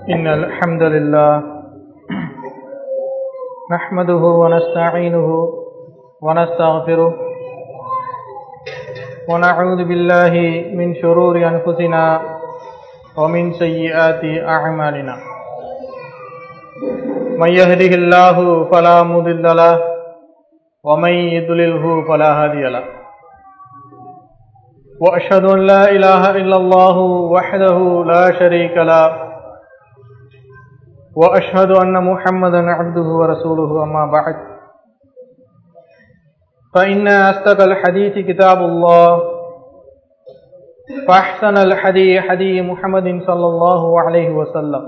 إن الحمد لله نحمده ونستعينه ونستغفره ونعوذ بالله من شرور أنفسنا ومن سيئات أعمالنا من يهده الله فلا مضل له ومن يضلله فلا هادي له وأشهد أن لا إله إلا الله وحده لا شريك له وأشهد أن محمدا عبده ورسوله أما بعد فإن أصدق الحديث كتاب الله فأحسن الحديث حديث محمد صلى الله عليه وسلم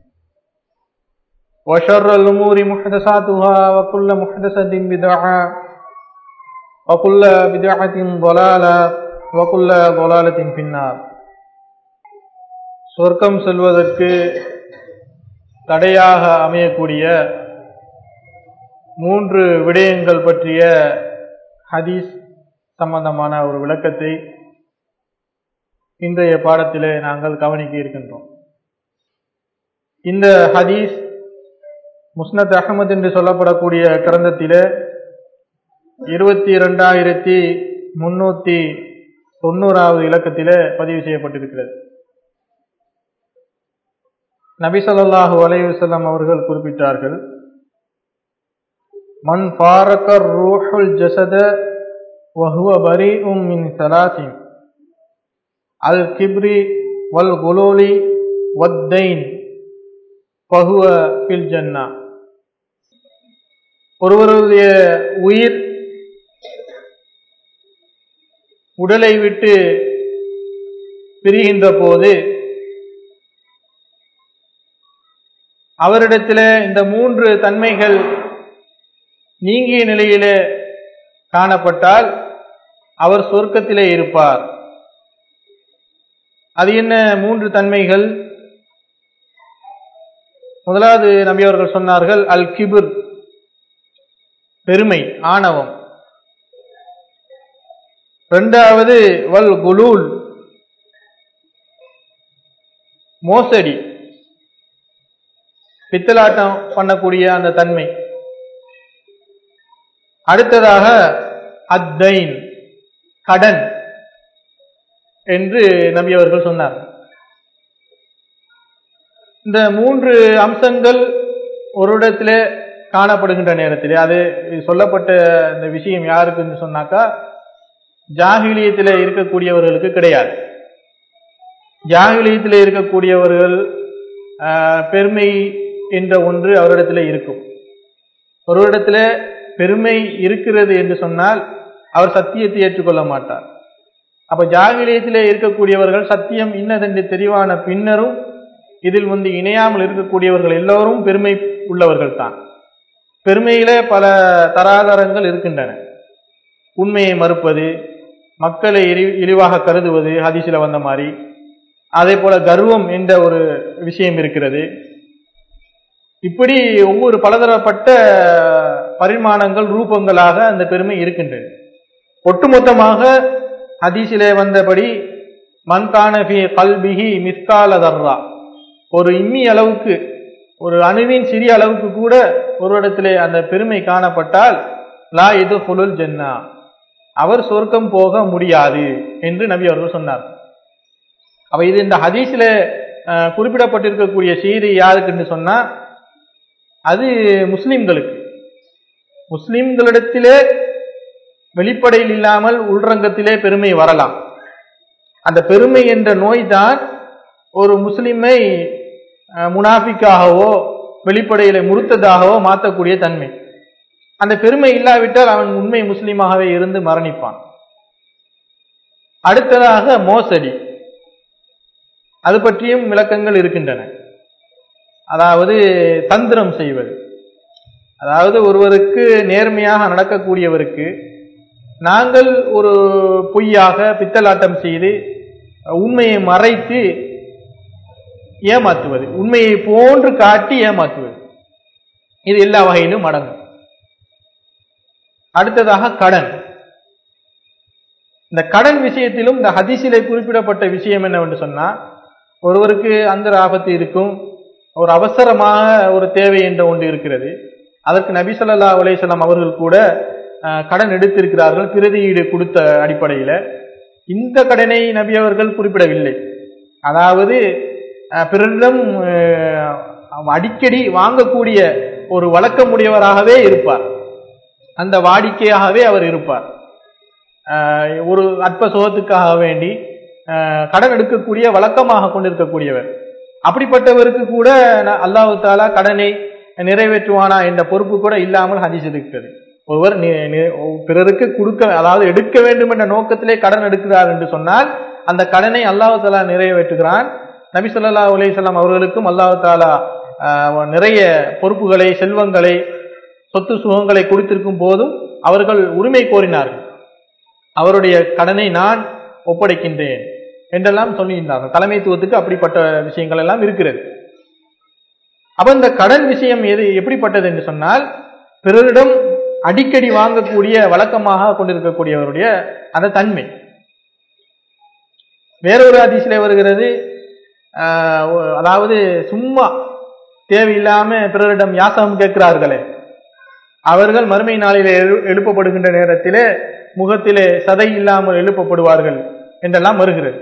وشر الأمور محدثاتها وكل محدثة بدعة وكل بدعة ضلالة وكل ضلالة في النار சொர்க்கம் செல்வதற்கு தடையாக அமையக்கூடிய மூன்று விடயங்கள் பற்றிய ஹதீஸ் சம்பந்தமான ஒரு விளக்கத்தை இன்றைய பாடத்திலே நாங்கள் கவனிக்க இருக்கின்றோம் இந்த ஹதீஸ் முஸ்னத் அகமது என்று சொல்லப்படக்கூடிய கிரந்தத்திலே இருபத்தி இரண்டாயிரத்தி முன்னூத்தி தொண்ணூறாவது இலக்கத்திலே பதிவு செய்யப்பட்டிருக்கிறது நபி சொல்லாஹு அலைவசல்லம் அவர்கள் குறிப்பிட்டார்கள் மன் பாரக்கர் ரூஹுல் ஜசத வஹுவ பரி உம் மின் சலாசின் அல் கிப்ரி வல் குலோலி வத்தைன் பகுவ பில் ஜன்னா ஒருவருடைய உயிர் உடலை விட்டு பிரிகின்ற போது அவரிடத்தில் இந்த மூன்று தன்மைகள் நீங்கிய நிலையிலே காணப்பட்டால் அவர் சொர்க்கத்திலே இருப்பார் அது என்ன மூன்று தன்மைகள் முதலாவது நபி அவர்கள் சொன்னார்கள் அல் கிபுர் பெருமை ஆணவம் இரண்டாவது வல் குலூல் மோசடி பித்தலாட்டம் பண்ணக்கூடிய அந்த தன்மை அடுத்ததாக அத்தைன் கடன் என்று நபி அவர்கள் சொன்னார் இந்த மூன்று அம்சங்கள் ஒரு இடத்திலே காணப்படுகின்ற நேரத்திலே அது சொல்லப்பட்ட இந்த விஷயம் யாருக்குன்னு சொன்னாக்கா ஜாகிலியத்தில் இருக்கக்கூடியவர்களுக்கு கிடையாது ஜாகிலியத்தில் இருக்கக்கூடியவர்கள் பெருமை என்ற ஒன்று அவரிடத்தில் இருக்கும் ஒரு இடத்துல பெருமை இருக்கிறது என்று சொன்னால் அவர் சத்தியத்தை ஏற்றுக்கொள்ள மாட்டார் அப்ப ஜாகிலியத்திலே இருக்கக்கூடியவர்கள் சத்தியம் இன்னதென்று தெரிவான பின்னரும் இதில் வந்து இணையாமல் இருக்கக்கூடியவர்கள் எல்லோரும் பெருமை உள்ளவர்கள் தான் பெருமையில பல தராதரங்கள் இருக்கின்றன உண்மையை மறுப்பது மக்களை இழிவாக கருதுவது ஹதிசில வந்த மாதிரி அதே போல கர்வம் என்ற ஒரு விஷயம் இருக்கிறது இப்படி ஒவ்வொரு பலதரப்பட்ட பரிமாணங்கள் ரூபங்களாக அந்த பெருமை இருக்கின்றது ஒட்டுமொத்தமாக ஹதீசிலே வந்தபடி மன்கானபி கல்பிஹி மிஸ்கால தர்ரா ஒரு இம்மி அளவுக்கு ஒரு அணுவின் சிறிய அளவுக்கு கூட ஒரு இடத்திலே அந்த பெருமை காணப்பட்டால் லா இது புலுல் ஜென்னா அவர் சொர்க்கம் போக முடியாது என்று நபி அவர்கள் சொன்னார் அப்ப இது இந்த ஹதீஸ்ல குறிப்பிடப்பட்டிருக்கக்கூடிய செய்தி யாருக்குன்னு சொன்னா அது முஸ்லிம்களுக்கு முஸ்லிம்களிடத்திலே வெளிப்படையில் இல்லாமல் உள்ரங்கத்திலே பெருமை வரலாம் அந்த பெருமை என்ற நோய் தான் ஒரு முஸ்லிமை முனாஃபிக்காகவோ வெளிப்படையில முறுத்ததாகவோ மாற்றக்கூடிய தன்மை அந்த பெருமை இல்லாவிட்டால் அவன் உண்மை முஸ்லீமாகவே இருந்து மரணிப்பான் அடுத்ததாக மோசடி அது பற்றியும் விளக்கங்கள் இருக்கின்றன அதாவது தந்திரம் செய்வது அதாவது ஒருவருக்கு நேர்மையாக நடக்கக்கூடியவருக்கு நாங்கள் ஒரு பொய்யாக பித்தலாட்டம் செய்து உண்மையை மறைத்து ஏமாத்துவது உண்மையை போன்று காட்டி ஏமாத்துவது இது எல்லா வகையிலும் அடங்கும் அடுத்ததாக கடன் இந்த கடன் விஷயத்திலும் இந்த ஹதீஸிலே குறிப்பிடப்பட்ட விஷயம் என்னவென்று சொன்னா ஒருவருக்கு அந்த ஆபத்து இருக்கும் ஒரு அவசரமாக ஒரு தேவை என்ற ஒன்று இருக்கிறது அதற்கு நபி ஸல்லல்லாஹு அலைஹி வஸல்லம் அவர்கள் கூட அஹ், கடன் எடுத்திருக்கிறார்கள் பிரதியீடு கொடுத்த அடிப்படையில் இந்த கடனை நபி அவர்கள் குறிப்பிடவில்லை அதாவது அஹ், பிறரிடம் அஹ், அடிக்கடி வாங்கக்கூடிய ஒரு வழக்கமுடையவராகவே இருப்பார் அந்த வாடிக்கையாகவே அவர் இருப்பார் அஹ், ஒரு அற்ப சுகத்துக்காக வேண்டி அஹ், கடன் எடுக்கக்கூடிய வழக்கமாக கொண்டிருக்கக்கூடியவர் அப்படிப்பட்டவருக்கு கூட ந- அல்லாஹு தாலா கடனை நிறைவேற்றுவானா என்ற பொறுப்பு கூட இல்லாமல் ஹதீஸ் இருக்கிறது ஒருவர் நி- நி- பிறருக்கு கொடுக்க அதாவது எடுக்க வேண்டும் என்ற நோக்கத்திலே கடன் எடுக்கிறார் என்று சொன்னால் அந்த கடனை அல்லாஹு தாலா நிறைவேற்றுகிறான் நபி ஸல்லல்லாஹு அலைஹி வஸல்லம் அவர்களுக்கும் அல்லாஹு தாலா ஆஹ், நிறைய பொறுப்புகளை செல்வங்களை சொத்து சுகங்களை கொடுத்திருக்கும் போதும் அவர்கள் உரிமை கோரினார்கள் அவருடைய கடனை நான் ஒப்படைக்கின்றேன் என்றெல்லாம் சொல்லுகின்றார்கள் தலைமைத்துவத்துக்கு அப்படிப்பட்ட விஷயங்கள் எல்லாம் இருக்கிறது அப்ப இந்த கடன் விஷயம் எது எப்படிப்பட்டது என்று சொன்னால் பிறரிடம் அடிக்கடி வாங்கக்கூடிய வழக்கமாக கொண்டிருக்கக்கூடியவருடைய அந்த தன்மை வேறொரு அதிசயில வருகிறது ஆஹ், ஒ- அதாவது சும்மா தேவையில்லாம பிறரிடம் யாசகம் கேட்கிறார்களே அவர்கள் மறுமை நாளிலே எழு- எழுப்பப்படுகின்ற நேரத்திலே முகத்திலே சதை இல்லாமல் எழுப்பப்படுவார்கள் என்றெல்லாம் வருகிறது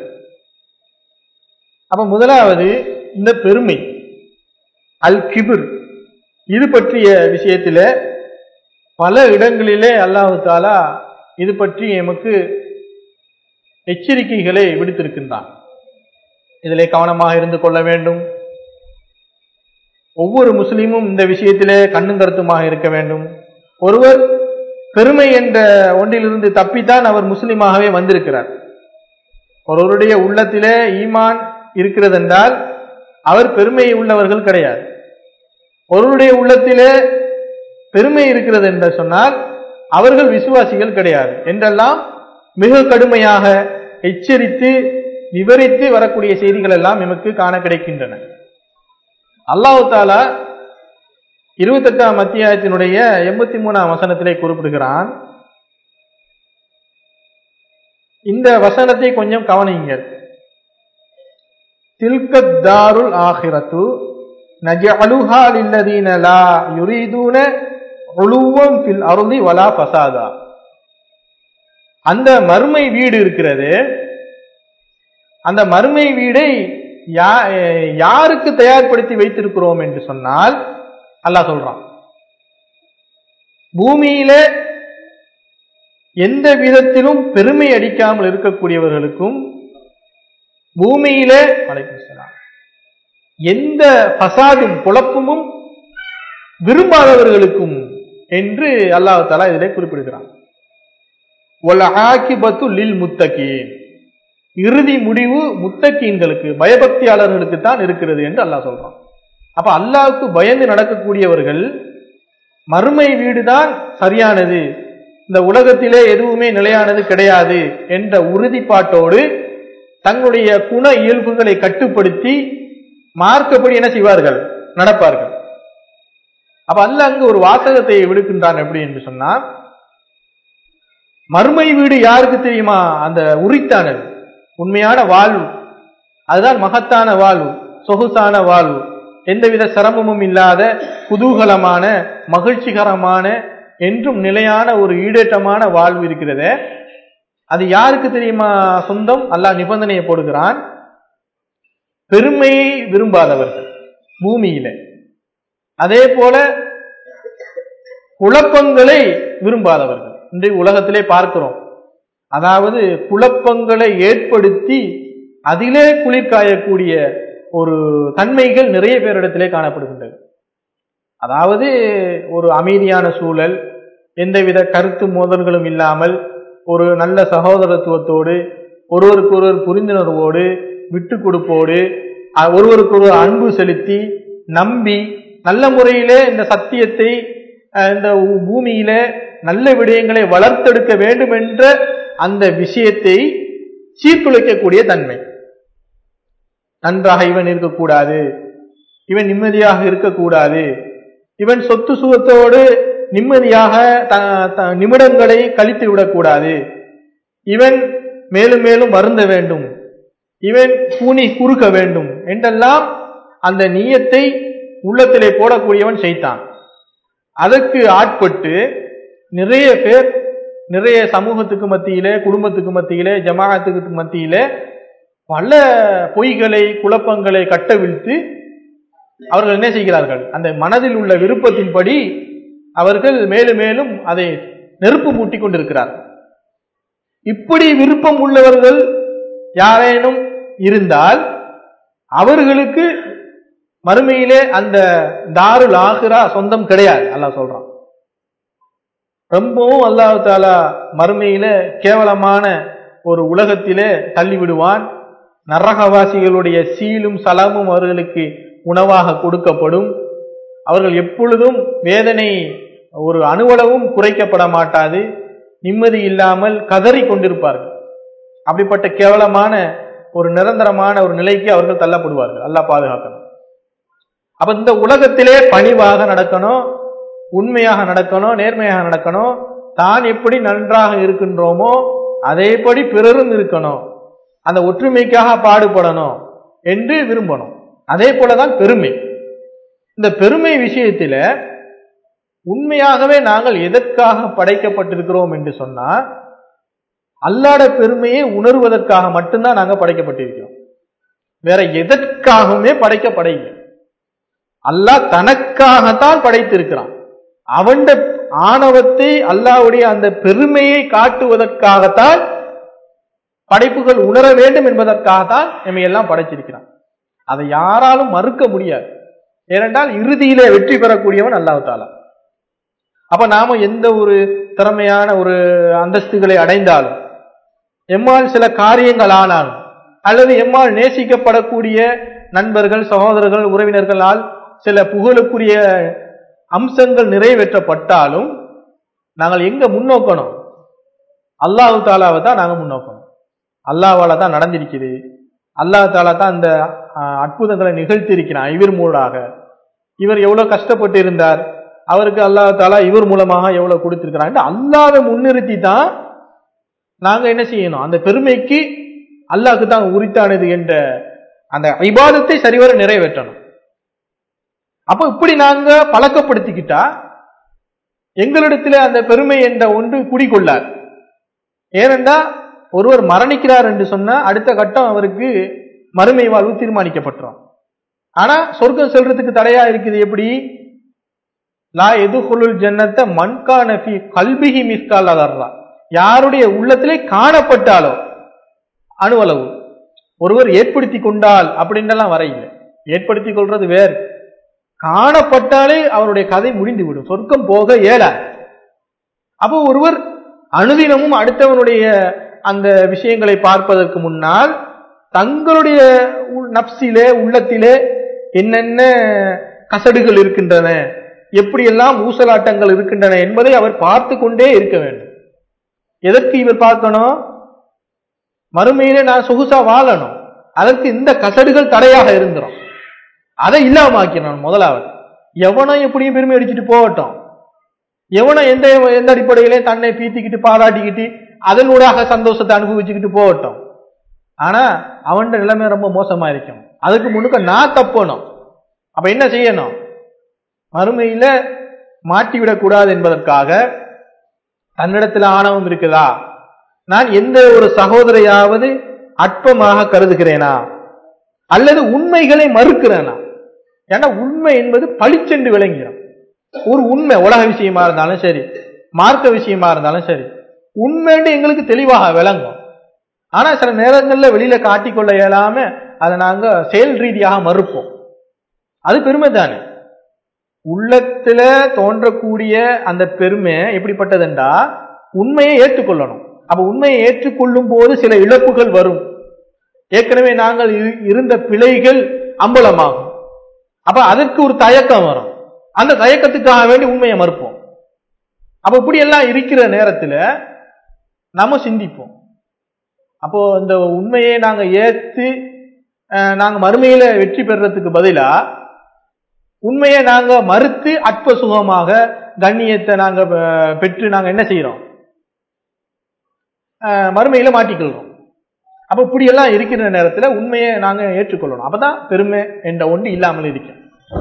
அப்ப முதலாவது இந்த பெருமை அல் கிபிர் இது பற்றிய விஷயத்திலே பல இடங்களிலே அல்லாஹு தாலா இது பற்றி எமக்கு எச்சரிக்கைகளை விடுத்திருக்கின்றான் இதிலே கவனமாக இருந்து கொள்ள வேண்டும் ஒவ்வொரு முஸ்லீமும் இந்த விஷயத்திலே கண்ணும் கருத்துமாக இருக்க வேண்டும் ஒருவர் பெருமை என்ற ஒன்றிலிருந்து தப்பித்தான் அவர் முஸ்லீமாகவே வந்திருக்கிறார் ஒருவருடைய உள்ளத்திலே ஈமான் இருக்கிறது என்றால் அவர் பெருமை உள்ளவர்கள் கிடையாது ஒருவருடைய உள்ளத்திலே பெருமை இருக்கிறது என்று சொன்னால் அவர்கள் விசுவாசிகள் கிடையாது என்றெல்லாம் மிக கடுமையாக எச்சரித்து விவரித்து வரக்கூடிய செய்திகள் எல்லாம் நமக்கு காண கிடைக்கின்றன அல்லாஹு தாலா இருபத்தெட்டாம் அத்தியாயத்தினுடைய எண்பத்தி மூணாம் வசனத்திலே குறிப்பிடுகிறான் இந்த வசனத்தை கொஞ்சம் கவனியுங்கள் தில்கத் தாருல் ஆஹிரத்து நஜஅலுஹா லில்லதீன லா யுரீதூன உலுவம் ஃபில் அருளி வலா ஃபசாதா அந்த மறுமை வீடு இருக்கிறது அந்த மறுமை வீடை யா- யாருக்கு தயார்படுத்தி வைத்திருக்கிறோம் என்று சொன்னால் அல்லாஹ் சொல்றான் பூமியில எந்த விதத்திலும் பெருமை அடிக்காமல் இருக்கக்கூடியவர்களுக்கும் பூமியிலே வலைக்கும் ஸலாம், எந்த பசாதும் குழப்பமும் விரும்பாதவர்களுக்கும் என்று அல்லாஹ் தலா இதிலே குறிப்பிடுகிறான் ஒல் ஆக்கிபத்து லில் முத்தகீன் இறுதி முடிவு முத்தகீன்களுக்கு பயபக்தியாளர்களுக்கு தான் இருக்கிறது என்று அல்லாஹ் சொல்றான் அப்ப அல்லாஹ்வுக்கு பயந்து நடக்கக்கூடியவர்கள் மறுமை வீடுதான் சரியானது இந்த உலகத்திலே எதுவுமே நிலையானது கிடையாது என்ற உறுதிப்பாட்டோடு தங்களுடைய குண இயல்புகளை கட்டுப்படுத்தி மார்க்கப்படி என்ன செய்வார்கள் நடப்பார்கள் அப்ப அல்ல அங்கு ஒரு வாசகத்தை விடுக்கின்றான் எப்படி என்று சொன்னா மறுமை வீடு யாருக்கு தெரியுமா அந்த உரித்தானது உண்மையான வாழ்வு அதுதான் மகத்தான வாழ்வு சொகுசான வாழ்வு எந்தவித சிரமமும் இல்லாத குதூகலமான மகிழ்ச்சிகரமான என்றும் நிலையான ஒரு ஈடேற்றமான வாழ்வு இருக்கிறதே அது யாருக்கு தெரியுமா சொந்தம் அல்லாஹ் நிபந்தனையை போடுகிறான் பெருமையை விரும்பாதவர்கள் பூமியில அதே போல குழப்பங்களை விரும்பாதவர்கள் இன்றைய உலகத்திலே பார்க்கிறோம் அதாவது குழப்பங்களை ஏற்படுத்தி அதிலே குளிர் காயக்கூடிய ஒரு தன்மைகள் நிறைய பேரிடத்திலே காணப்படுகின்றது அதாவது ஒரு அமைதியான சூழல் எந்தவித கருத்து மோதல்களும் இல்லாமல் ஒரு நல்ல சகோதரத்துவத்தோடு ஒருவருக்கு ஒருவர் புரிந்துணர்வோடு விட்டு கொடுப்போடு அ- ஒருவருக்கு ஒருவர் அன்பு செலுத்தி நம்பி நல்ல முறையிலே இந்த சத்தியத்தை அஹ், இந்த உ- பூமியில நல்ல விடயங்களை வளர்த்தெடுக்க வேண்டும் என்ற அந்த விஷயத்தை சீர்குலைக்கக்கூடிய தன்மை நன்றாக இவன் இருக்கக்கூடாது இவன் நிம்மதியாக இருக்கக்கூடாது இவன் சொத்து சுகத்தோடு நிம்மதியாக த- த- நிமிடங்களை கழித்து விடக்கூடாது இவன் மேலும் மேலும் வருந்த வேண்டும் இவன் கூனி குறுக்க வேண்டும் என்றெல்லாம் அந்த நீயத்தை உள்ளத்திலே போடக்கூடியவன் செய்தான் அதற்கு ஆட்பட்டு நிறைய பேர் நிறைய சமூகத்துக்கு மத்தியிலே குடும்பத்துக்கு மத்தியிலே ஜமாஅத்துக்கு மத்தியிலே பல பொய்களை குழப்பங்களை கட்டவிழ்த்து அவர்கள் என்ன செய்கிறார்கள் அந்த மனதில் உள்ள விருப்பத்தின்படி அவர்கள் மேலும் மேலும் அதை நெருப்பு மூட்டிக் கொண்டிருக்கிறார்கள் இப்படி விருப்பம் உள்ளவர்கள் யாரேனும் இருந்தால் அவர்களுக்கு மறுமையிலே அந்த தாருல் ஆகிரா சொந்தம் கிடையாது அல்லாஹ் சொல்றான் ரொம்பவும் அல்லாஹ் தாலா மறுமையில கேவலமான ஒரு உலகத்திலே தள்ளி விடுவான் நரகவாசிகளுடைய சீலும் சலமும் அவர்களுக்கு உணவாக கொடுக்கப்படும் அவர்கள் எப்பொழுதும் வேதனை ஒரு அணுவளவும் குறைக்கப்பட மாட்டாது நிம்மதி இல்லாமல் கதறி கொண்டிருப்பார்கள் அப்படிப்பட்ட கேவலமான ஒரு நிரந்தரமான ஒரு நிலைக்கு அவர்கள் தள்ளப்படுவார்கள் அல்லாஹ் பாதுகாக்கணும் அப்ப இந்த உலகத்திலே பணிவாக நடக்கணும் உண்மையாக நடக்கணும் நேர்மையாக நடக்கணும் தான் எப்படி நன்றாக இருக்கின்றோமோ அதேபடி பிறரும் இருக்கணும் அந்த ஒற்றுமைக்காக பாடுபடணும் என்று விரும்பணும் அதே போலதான் பெருமை இந்த பெருமை விஷயத்தில உண்மையாகவே நாங்கள் எதற்காக படைக்கப்பட்டிருக்கிறோம் என்று சொன்னா அல்லாட பெருமையை உணர்வதற்காக மட்டும்தான் நாங்க படைக்கப்பட்டிருக்கிறோம் வேற எதற்காகவுமே படைக்கப்படையில்லை அல்லாஹ் தனக்காகத்தான் படைத்திருக்கிறான் அவன் ஆணவத்தை அல்லாவுடைய அந்த பெருமையை காட்டுவதற்காகத்தான் படைப்புகள் உணர வேண்டும் என்பதற்காகத்தான் நம்மை எல்லாம் படைச்சிருக்கிறான் அதை யாராலும் மறுக்க முடியாது ஏனென்றால் இறுதியிலே வெற்றி பெறக்கூடியவன் அல்லாஹ் தாலா அப்ப நாம எந்த ஒரு திறமையான ஒரு அந்தஸ்துகளை அடைந்தாலும் எம்மால் சில காரியங்கள் ஆனாலும் அல்லது எம்மால் நேசிக்கப்படக்கூடிய நண்பர்கள் சகோதரர்கள் உறவினர்களால் சில புகழுக்குரிய அம்சங்கள் நிறைவேற்றப்பட்டாலும் நாங்கள் எங்க முன்னோக்கணும் அல்லாஹு தாலாவை தான் நாங்க முன்னோக்கணும் அல்லாவால தான் நடந்திருக்குது அல்லாஹ் தாலா தான் அந்த அற்புதங்களை நிகழ்த்தி இருக்கிறான் இவர் மூலமாக இவர் எவ்வளவு கஷ்டப்பட்டு இருந்தார் அவருக்கு அல்லாஹ் தாலா இவர் மூலமாக எவ்வளவு கொடுத்திருக்கிறான் அல்லாவை முன்னிறுத்தி தான் நாங்க என்ன செய்யணும் அந்த பெருமைக்கு அல்லாஹ்க்கு தான் உரித்தானது என்ற அந்த ஐபாதத்தை சரிவர நிறைவேற்றணும் அப்ப இப்படி நாங்க பழக்கப்படுத்திக்கிட்டா எங்களிடத்துல அந்த பெருமை என்ற ஒன்று குடிக்கொள்ளார் ஏனென்றா ஒருவர் மரணிக்கிறார் என்று சொன்னா அடுத்த கட்டம் அவருக்கு மறுமை வாழ்வு தீர்மானிக்கப்பட்டுரும் ஆனா சொர்க்கம் செல்றதுக்கு தடையா இருக்குது எப்படி லா எதுகுலுல் ஜன்னத்தை மண்கானபி கல்பிகி மிஸ்கால் அதர்றா யாருடைய உள்ளத்திலே காணப்பட்டாலோ அணுவளவு ஒருவர் ஏற்படுத்தி கொண்டால் அப்படின்றலாம் வரையில்லை ஏற்படுத்தி கொள்றது வேறு காணப்பட்டாலே அவருடைய கதை முடிந்து விடும் சொர்க்கம் போக இயலாது அப்போ ஒருவர் அனுதினமும் அடுத்தவனுடைய அந்த விஷயங்களை பார்ப்பதற்கு முன்னால் தங்களுடைய நப்சிலே உள்ளத்திலே என்னென்ன கசடுகள் இருக்கின்றன எப்படியெல்லாம் ஊசலாட்டங்கள் இருக்கின்றன என்பதை அவர் பார்த்து கொண்டே இருக்க வேண்டும் எதற்கு இவர் பார்க்கணும் மறுமையிலே நான் சொகுசா வாழணும் அதற்கு இந்த கசடுகள் தடையாக இருந்துரும் அதை இல்லாம ஆக்கினான் முதலாவது எவனும் எப்படியும் பெருமை அடிச்சுட்டு போகட்டும் எவனும் எந்த எந்த அடிப்படையிலே தன்னை பீத்திக்கிட்டு பாராட்டிக்கிட்டு அதனூடாக சந்தோஷத்தை அனுபவிச்சுக்கிட்டு போகட்டும் ஆனா அவன் நிலைமை ரொம்ப மோசமா இருக்கும் அதுக்கு முன்னுக்க நான் தப்பணும் அப்ப என்ன செய்யணும் மறுமையில மாட்டிவிடக் கூடாது என்பதற்காக தன்னிடத்துல ஆணவம் இருக்குதா நான் எந்த ஒரு சகோதரையாவது அற்பமாக கருதுகிறேனா அல்லது உண்மைகளை மறுக்கிறேனா ஏன்னா உண்மை என்பது பளிச்சென்று விளங்கிடும் ஒரு உண்மை உலக விஷயமா இருந்தாலும் சரி மார்க்க விஷயமா இருந்தாலும் சரி உண்மைன்னு எங்களுக்கு தெளிவாக விளங்கும் ஆனா சில நேரங்கள்ல வெளியில காட்டிக்கொள்ள இயலாம அதை நாங்க செயல் ரீதியாக மறுப்போம் அது பெருமை தானே உள்ளத்துல தோன்றக்கூடிய அந்த பெருமை எப்படிப்பட்டதுண்டா உண்மையை ஏற்றுக்கொள்ளணும் அப்ப உண்மையை ஏற்றுக்கொள்ளும் போது சில இழப்புகள் வரும் ஏற்கனவே நாங்கள் இருந்த பிழைகள் அம்பலமாகும் அப்ப அதற்கு ஒரு தயக்கம் வரும் அந்த தயக்கத்துக்காக வேண்டி உண்மையை மறுப்போம் அப்ப இப்படி எல்லாம் இருக்கிற நேரத்துல நம்ம சிந்திப்போம் அப்போ இந்த உண்மையை நாங்க ஏத்து நாங்க மறுமையில வெற்றி பெறறதுக்கு பதிலா உண்மையை நாங்க மறுத்து அற்ப சுகமாக கண்ணியத்தை நாங்க பெற்று நாங்க என்ன செய்யறோம் மறுமையில மாட்டிக்கொள்றோம் அப்ப இப்படி எல்லாம் இருக்கிற நேரத்துல உண்மையை நாங்க ஏற்றுக்கொள்ளணும் அப்பதான் பெருமை என்ற ஒன்று இல்லாமல் இருக்கும்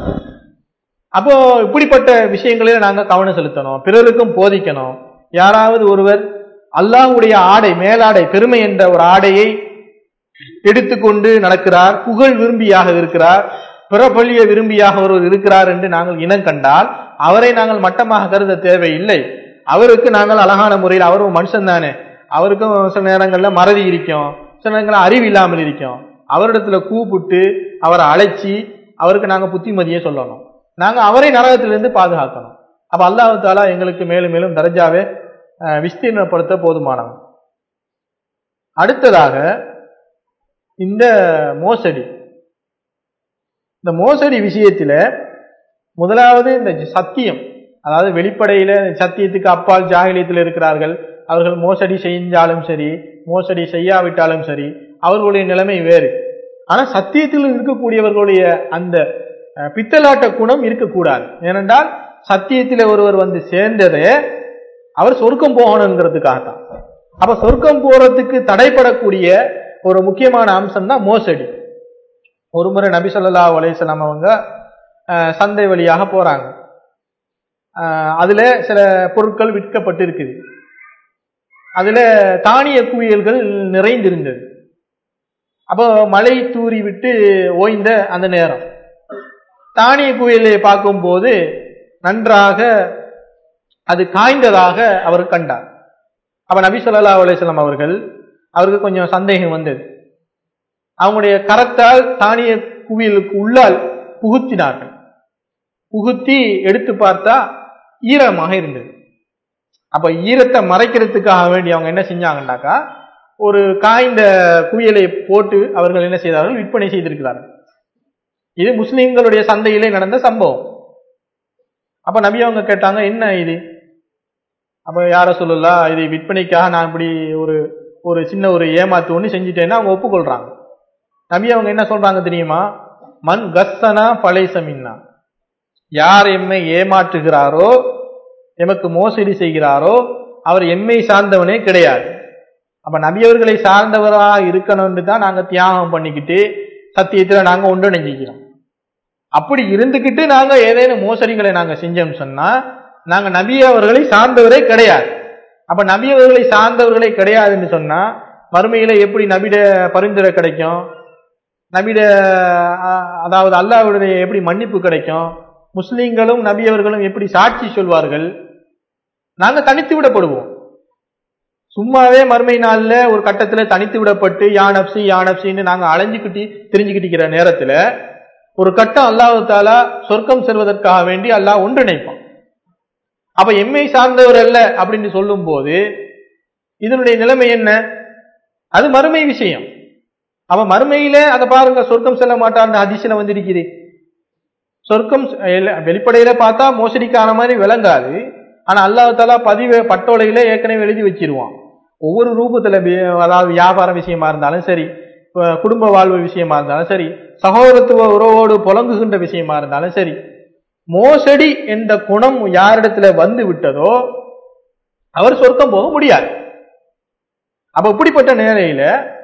அப்போ இப்படிப்பட்ட விஷயங்களில் நாங்க கவனம் செலுத்தணும் பிறருக்கும் போதிக்கணும் யாராவது ஒருவர் அல்லாஹ்வுடைய ஆடை மேலாடை பெருமை என்ற ஒரு ஆடையை எடுத்துக்கொண்டு நடக்கிறார் புகழ் விரும்பியாக இருக்கிறார் பிறப்பள்ளிய விரும்பியாக ஒருவர் இருக்கிறார் என்று நாங்கள் இனம் கண்டால் அவரை நாங்கள் மட்டமாக கருத தேவையில்லை அவருக்கு நாங்கள் அழகான முறையில் அவரும் மனுஷன் தானே அவருக்கும் சில நேரங்கள்ல மறதி இருக்கும் சில நேரங்களில் அறிவு இல்லாமல் இருக்கும் அவரிடத்துல கூப்பிட்டு அவரை அழைச்சி அவருக்கு நாங்க புத்திமதியை சொல்லணும் நாங்க அவரை நரகத்திலிருந்து பாதுகாக்கணும் அப்ப அல்லாஹ் தாலா எங்களுக்கு மேலும் மேலும் தரஜாவே அஹ், விஸ்தீர்ணப்படுத்த போதுமானவன் அடுத்ததாக இந்த மோசடி இந்த மோசடி விஷயத்துல முதலாவது இந்த சத்தியம் அதாவது வெளிப்படையில சத்தியத்துக்கு அப்பால் ஜாகிலியத்தில் இருக்கிறார்கள் அவர்கள் மோசடி செஞ்சாலும் சரி மோசடி செய்யாவிட்டாலும் சரி அவர்களுடைய நிலைமை வேறு ஆனா சத்தியத்தில் இருக்கக்கூடியவர்களுடைய அந்த அஹ், பித்தலாட்ட குணம் இருக்கக்கூடாது ஏனென்றால் சத்தியத்தில் ஒருவர் வந்து சேர்ந்ததே அவர் சொர்க்கம் போகணுங்கிறதுக்காகத்தான் அப்ப சொர்க்கம் போறதுக்கு தடைப்படக்கூடிய ஒரு முக்கியமான அம்சம் தான் மோசடி ஒரு முறை நபி ஸல்லல்லாஹு அலைஹி வஸல்லம் அவங்க அஹ், சந்தை வழியாக போறாங்க அஹ், அதுல சில பொருட்கள் விற்கப்பட்டு இருக்குது அதுல தானிய குவியல்கள் நிறைந்திருந்தது அப்போ மழை தூறி விட்டு ஓய்ந்த அந்த நேரம் தானிய குவியலை பார்க்கும்போது நன்றாக அது காய்ந்ததாக அவர் கண்டார் அப்ப நபி ஸல்லல்லாஹு அலைஹி வஸல்லம் அவர்கள் அவருக்கு கொஞ்சம் சந்தேகம் வந்தது அவங்களுடைய கரத்தால் தானிய குவியலுக்கு உள்ளால் புகுத்தினார்கள் புகுத்தி எடுத்து பார்த்தா ஈரமாக இருந்தது அப்ப ஈரத்தை மறைக்கிறதுக்காக வேண்டி அவங்க என்ன செஞ்சாங்கன்னாக்கா ஒரு காய்ந்த குவியலை போட்டு அவர்கள் என்ன செய்தார்கள் விற்பனை செய்திருக்கிறார்கள் இது முஸ்லிம்களுடைய சந்தையிலே நடந்த சம்பவம் அப்ப நபி அவங்க கேட்டாங்க என்ன இது அப்ப யார சொல்லலாம் இது விற்பனைக்காக நான் இப்படி ஒரு ஒரு சின்ன ஒரு ஏமாத்து ஒண்ணு செஞ்சுட்டேன்னா அவங்க ஒப்புக்கொள்றாங்க நபி அவங்க என்ன சொல்றாங்க தெரியுமா மண் கஸ்ஸனா பழைசமின்னா யார் எம்மை ஏமாற்றுகிறாரோ எமக்கு மோசடி செய்கிறாரோ அவர் எம்மை சார்ந்தவனே கிடையாது அப்ப நபி அவர்களை சார்ந்தவரா இருக்கணும்னு தான் நாங்க தியாகம் பண்ணிக்கிட்டு சத்தியத்துல நாங்க ஒன்று நெஞ்சிக்கிறோம் அப்படி இருந்துகிட்டு நாங்க ஏதேனும் மோசடிகளை நாங்க செஞ்சோம்னு சொன்னா நாங்க நபி அவர்களை சார்ந்தவரே கிடையாது அப்ப நபி அவர்களை சார்ந்தவர்களே கிடையாதுன்னு சொன்னா மறுமையில எப்படி நபிட பரிந்துரை கிடைக்கும் நபிட அஹ், அதாவது அல்லாஹ்வுடைய எப்படி மன்னிப்பு கிடைக்கும் முஸ்லிம்களும் நபி அவர்களும் எப்படி சாட்சி சொல்வார்கள் நாங்க தனித்து விடப்படுவோம் சும்மாவே மறுமை நாள்ல ஒரு கட்டத்துல தனித்து விடப்பட்டு யானப்சி யானப்சின்னு நாங்க அலைஞ்சுக்கிட்டு தெரிஞ்சுக்கிட்டிருக்கிற நேரத்துல ஒரு கட்டம் அல்லாஹ் தாலா சொர்க்கம் செல்வதற்காக வேண்டி அல்லாஹ் ஒன்றிணைப்பான் அப்ப எம்மை சார்ந்தவர் அல்ல அப்படின்னு சொல்லும் போது இதனுடைய நிலைமை என்ன அது மறுமை விஷயம் அப்ப மறுமையில அதை பாருங்க சொர்க்கம் செல்ல மாட்டான்னு அதிசயம் வந்திருக்குது சொர்க்கம் எல்ல- வெளிப்படையில பார்த்தா மோசடிக்கான மாதிரி விளங்காது ஆனா அல்லாஹ் தாலா பதிவு பட்டோலையில ஏற்கனவே எழுதி வச்சிருவான் ஒவ்வொரு ரூபத்துல வி- அதாவது வியாபார விஷயமா இருந்தாலும் சரி இப்ப குடும்ப வாழ்வு விஷயமா இருந்தாலும் சரி சகோதரத்துவ உறவோடு புலங்குகின்ற விஷயமா இருந்தாலும் சரி மோசடி என்ற குணம் யாரிடத்துல வந்து விட்டதோ அவர் சொர்க்கம் போக முடியாது அப்ப இப்படிப்பட்ட நிலையில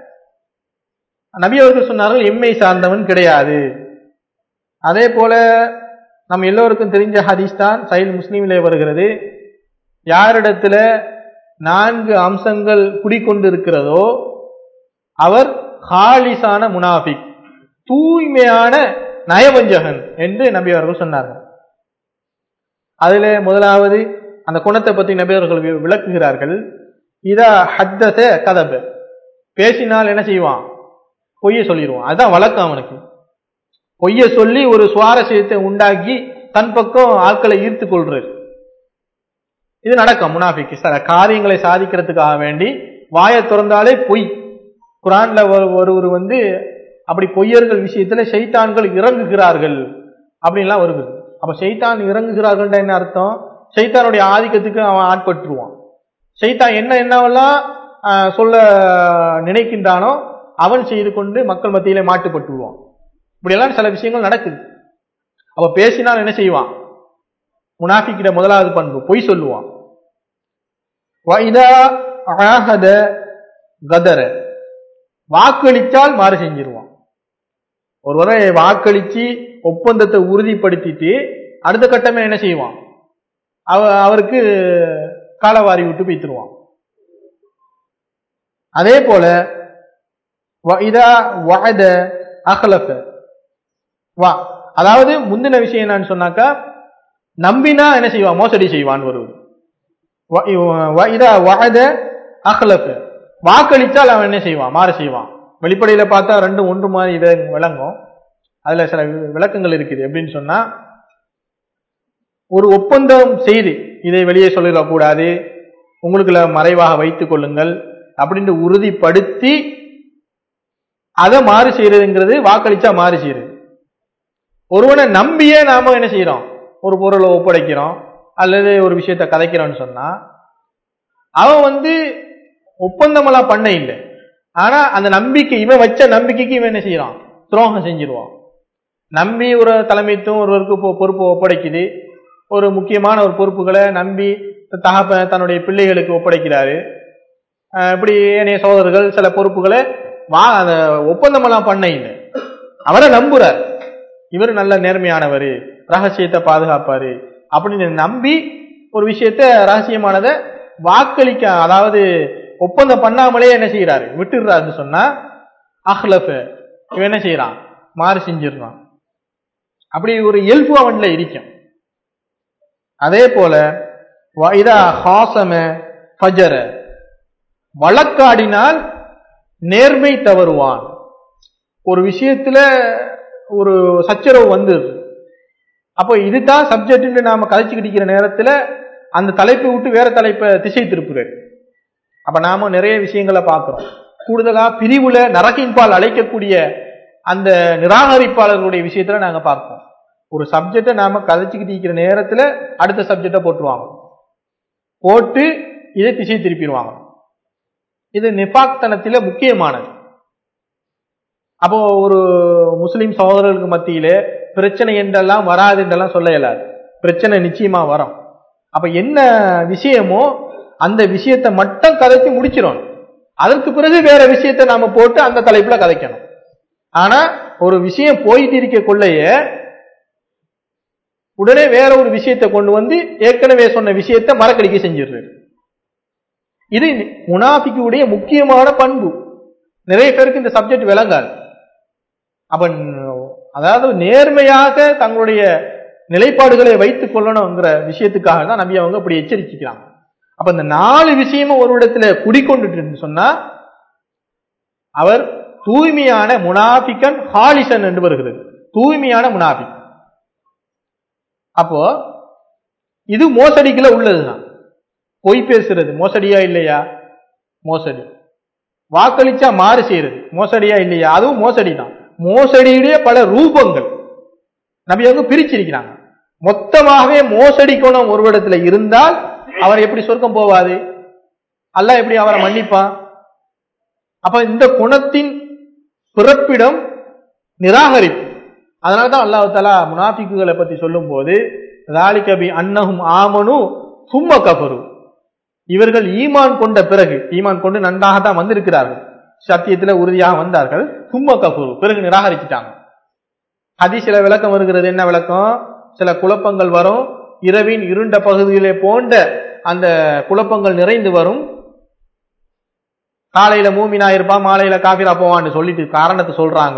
நபி அவர்கள் சொன்னார்கள் எம்மை சார்ந்தவன் கிடையாது அதே போல நம்ம எல்லோருக்கும் தெரிஞ்ச ஹதீஸ் தான் சைல் முஸ்லீமிலே வருகிறது யாரிடத்துல நான்கு அம்சங்கள் குடிக்கொண்டிருக்கிறதோ அவர் ஹாலிசான முனாஃபிக் தூய்மையான நயவஞ்சகன் என்று நபி அவர்கள் சொன்னார்கள் அதிலே முதலாவது அந்த குணத்தை பற்றி நபி அவர்கள் வி- விளக்குகிறார்கள் இதா ஹத்தச கதப பேசினால் என்ன செய்வான் பொய்ய சொல்லிடுவான் அதுதான் வழக்கம் அவனுக்கு பொய்ய சொல்லி ஒரு சுவாரஸ்யத்தை உண்டாக்கி தன் பக்கம் ஆட்களை ஈர்த்து கொள்றது இது நடக்கும் முனாஃபிக்கு சில காரியங்களை சாதிக்கிறதுக்காக வேண்டி வாயை திறந்தாலே பொய் குரான்ல ஒரு ஒருவர் வந்து அப்படி பொய்யர்கள் விஷயத்துல ஷைத்தான்கள் இறங்குகிறார்கள் அப்படின்லாம் வருது அப்ப ஷைத்தான் இறங்குகிறார்கள் என்ன அர்த்தம் ஷைத்தானுடைய ஆதிக்கத்துக்கு அவன் ஆட்பட்டுருவான் ஷைத்தான் என்ன என்னவெல்லாம் ஆஹ், சொல்ல நினைக்கின்றானோ அவன் செய்து கொண்டு மக்கள் மத்தியிலே மாட்டுப்பட்டு விடுவான் இப்படியெல்லாம் சில விஷயங்கள் நடக்குது அப்ப பேசினால் என்ன செய்வான் முனாஃபிக்கிட முதலாவது பண்பு பொய் சொல்லுவான் وَإِذَا عَاهَدَ غَدَرَ வாக்களித்தால் மாறு செஞ்சிருவான் ஒருவரை வாக்களிச்சு ஒப்பந்தத்தை உறுதிப்படுத்திட்டு அடுத்த கட்டமே என்ன செய்வான் அவ அவருக்கு காலவாரி விட்டு போய்த்துருவான் அதே போல வ- இதா வஅத அஹ்லஃப வா அதாவது முந்தின விஷயம் என்னன்னு சொன்னாக்கா நம்பினா என்ன செய்வான் மோசடி செய்வான் வருவது வ- இவ- வ- இதா வஅத அஹ்லஃப வாக்களித்தால் அவன் என்ன செய்வான் மாறு செய்வான் வெளிப்படையில பார்த்தா ரெண்டும் ஒன்று மாதிரி இதை விளங்கும் அதுல சில வி- விளக்கங்கள் இருக்குது எப்படின்னு சொன்னா ஒரு ஒப்பந்தம் செய்து இதை வெளியே சொல்லிடக்கூடாது உங்களுக்குள்ள மறைவாக வைத்துக் கொள்ளுங்கள் அப்படின்னு உறுதிப்படுத்தி அதை மாறு செய்யறதுங்கிறது வாக்களிச்சா மாறு செய்யறது ஒருவனை நம்பியே நாம என்ன செய்யறோம் ஒரு பொருளை ஒப்படைக்கிறோம் அல்லது ஒரு விஷயத்தை கதைக்கிறோம்னு சொன்னா அவன் வந்து ஒப்பந்தமெல்லாம் பண்ண இல்லை ஆனா அந்த நம்பிக்கை இவன் வச்ச நம்பிக்கைக்கு இவன் என்ன செய்யறான் துரோகம் செஞ்சிருவான் நம்பி ஒரு தலைமைத்துவம் ஒருவருக்கு பொ- பொறுப்பு ஒப்படைக்குது ஒரு முக்கியமான ஒரு பொறுப்புகளை நம்பி தகப்ப தன்னுடைய பிள்ளைகளுக்கு ஒப்படைக்கிறாரு அஹ் இப்படி ஏனைய சகோதரர்கள் சில பொறுப்புகளை வா அந்த ஒப்பந்தமெல்லாம் பண்ண இல்லை அவரை நம்புறார் இவர் நல்ல நேர்மையானவர் ரகசியத்தை பாதுகாப்பாரு அப்படின்னு நம்பி ஒரு விஷயத்த ரகசியமானதை வாக்களிக்க அதாவது ஒப்பந்தம் பண்ணாமலே என்ன செய்யறாரு விட்டுடுறாருன்னு சொன்னா அஹ்லஃப இவன் என்ன செய்யறான் மாறு செஞ்சிடுறான் அப்படி ஒரு இயல்பு அவன்ல இருக்கும் அதே போல வைதா ஹாசம ஃபஜர வழக்காடினால் நேர்மை தவறுவான் ஒரு விஷயத்துல ஒரு சச்சரவு வந்துருது அப்போ இதுதான் சப்ஜெக்ட் நாம கதைச்சுக்கிட்டு இருக்கிற நேரத்துல அந்த தலைப்பை விட்டு வேற தலைப்பை திசை திருப்புறாரு அப்ப நாம நிறைய விஷயங்களை பார்க்கிறோம் கூடுதலா பிரிவுல நரகின்பால் அழைக்கக்கூடிய அந்த நிராகரிப்பாளர்களுடைய விஷயத்துல நாங்க பார்ப்போம் ஒரு சப்ஜெக்டை நாம கதைச்சுக்கிட்டு இருக்கிற நேரத்துல அடுத்த சப்ஜெக்டை போட்டுருவாங்க போட்டு இதை திசை திருப்பிடுவாங்க இது நிபாக்தனத்தில முக்கியமானது அப்போ ஒரு முஸ்லிம் சகோதரர்களுக்கு மத்தியிலே பிரச்சனை என்றெல்லாம் வராது என்றெல்லாம் சொல்ல இயலாது பிரச்சனை நிச்சயமா வரும் அப்ப என்ன விஷயமோ அந்த விஷயத்தை மட்டும் கதைச்சு முடிச்சிடணும் அதற்கு பிறகு வேற விஷயத்தை நாம போட்டு அந்த தலைப்புல கதைக்கணும் ஆனா ஒரு விஷயம் போயிட்டு இருக்க கொள்ளையே உடனே வேற ஒரு விஷயத்தை கொண்டு வந்து ஏற்கனவே சொன்ன விஷயத்தை மறக்கடிக்க செஞ்சிடுறாரு இது முனாஃபிக்குடைய முக்கியமான பண்பு நிறைய பேருக்கு இந்த சப்ஜெக்ட் விளங்காது அப்ப அதாவது நேர்மையாக தங்களுடைய நிலைப்பாடுகளை வைத்துக் கொள்ளணுங்கிற விஷயத்துக்காக தான் நம்பி அவங்க அப்படி எச்சரிக்கிறாங்க அப்ப இந்த நாலு விஷயமும் ஒரு இடத்துல குடிக்கொண்டுட்டு சொன்னா அவர் தூய்மையான முனாபிக்கன் ஹாலிசன் என்று வருகிறது தூய்மையான முனாபிக் அப்போ இது மோசடிக்குள்ள உள்ளதுதான் பொய் பேசுறது மோசடியா இல்லையா மோசடி வாக்களிச்சா மாறு செய்யறது மோசடியா இல்லையா அதுவும் மோசடி தான் மோசடியுடைய பல ரூபங்கள் நபி அவங்க பிரிச்சிருக்கிறாங்க மொத்தமாகவே மோசடி குணம் ஒரு இடத்துல இருந்தால் அவர் எப்படி சொர்க்கம் போவாது அல்லாஹ் எப்படி அவரை மன்னிப்பான் அப்ப இந்த குணத்தின் பிறப்பிடம் நிராகரிப்பு அதனாலதான் அல்லாஹ் தாலா முனாஃபிக்குகளை பத்தி சொல்லும் போது ராலிகபி அன்னஹும் ஆமனு சும்ம கபரு இவர்கள் ஈமான் கொண்ட பிறகு ஈமான் கொண்டு நன்றாக தான் வந்திருக்கிறார்கள் சத்தியத்துல உறுதியாக வந்தார்கள் சும்ம கபரு பிறகு நிராகரிச்சிட்டாங்க ஹதீஸ்ல விளக்கம் வருகிறது என்ன விளக்கம் சில குழப்பங்கள் வரும் இரவின் இருண்ட பகுதியிலே போன்ற அந்த குழப்பங்கள் நிறைந்து வரும் காலையில மூமினா இருப்பான் மாலையில காபிரா போவான்னு சொல்லிட்டு காரணத்தை சொல்றாங்க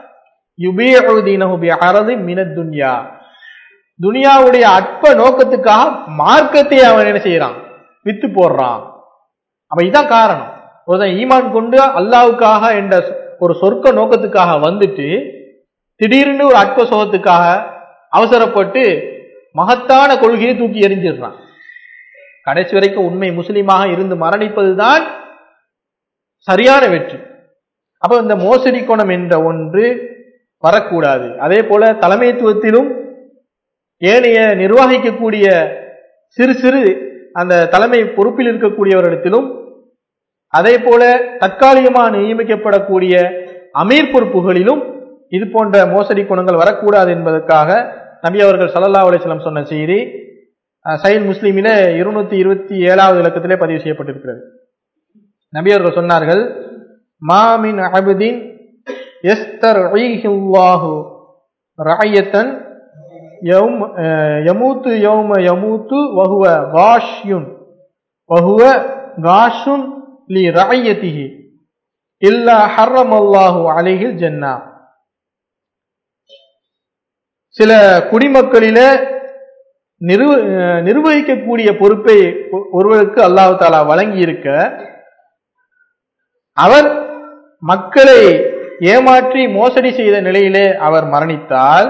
யுபீனஹு மினத் துன்யா துனியாவுடைய அற்ப நோக்கத்துக்காக மார்க்கத்தை அவன் என்ன செய்யறான் வித்து போடுறான் அப்ப இதான் காரணம் ஒருத்தன் ஈமான் கொண்டு அல்லாவுக்காக என்ற ஒரு சொர்க்க நோக்கத்துக்காக வந்துட்டு திடீர்னு ஒரு அற்ப சோகத்துக்காக அவசரப்பட்டு மகத்தான கொள்கையை தூக்கி எறிஞ்சிடுறான் கடைசி வரைக்கும் உண்மை முஸ்லீமாக இருந்து மரணிப்பதுதான் சரியான வெற்றி அப்ப இந்த மோசடி குணம் என்ற ஒன்று வரக்கூடாது அதே போல தலைமைத்துவத்திலும் ஏனைய நிர்வகிக்கக்கூடிய சிறு சிறு அந்த தலைமை பொறுப்பில் இருக்கக்கூடியவரிடத்திலும் அதே போல தற்காலிகமாக நியமிக்கப்படக்கூடிய அமீர் பொறுப்புகளிலும் இது போன்ற மோசடி குணங்கள் வரக்கூடாது என்பதற்காக நபி அவர்கள் சல்லல்லா அலிஸ்லாம் சொன்ன செய்தி சைல் முஸ்லீமில இருநூத்தி இருபத்தி ஏழாவது இலக்கத்திலே பதிவு செய்யப்பட்டிருக்கிறது நபி அவர்கள் சொன்னார்கள் மாமின் அபுதின் எஸ்தர் ராயத்தன் யமூத்து யௌம யமூத்து வஹுவ காஷ்யுன் வஹுவ காஷுன் லி ரஅய்யதிஹி இல்லா ஹர்ரமல்லாஹு அலைஹில் ஜன்னா சில குடிமக்களில நிர்வ நிர்வகிக்கக்கூடிய பொறுப்பை ஒருவருக்கு அல்லாஹு தாலா வழங்கி இருக்க அவர் மக்களை ஏமாற்றி மோசடி செய்த நிலையிலே அவர் மரணித்தால்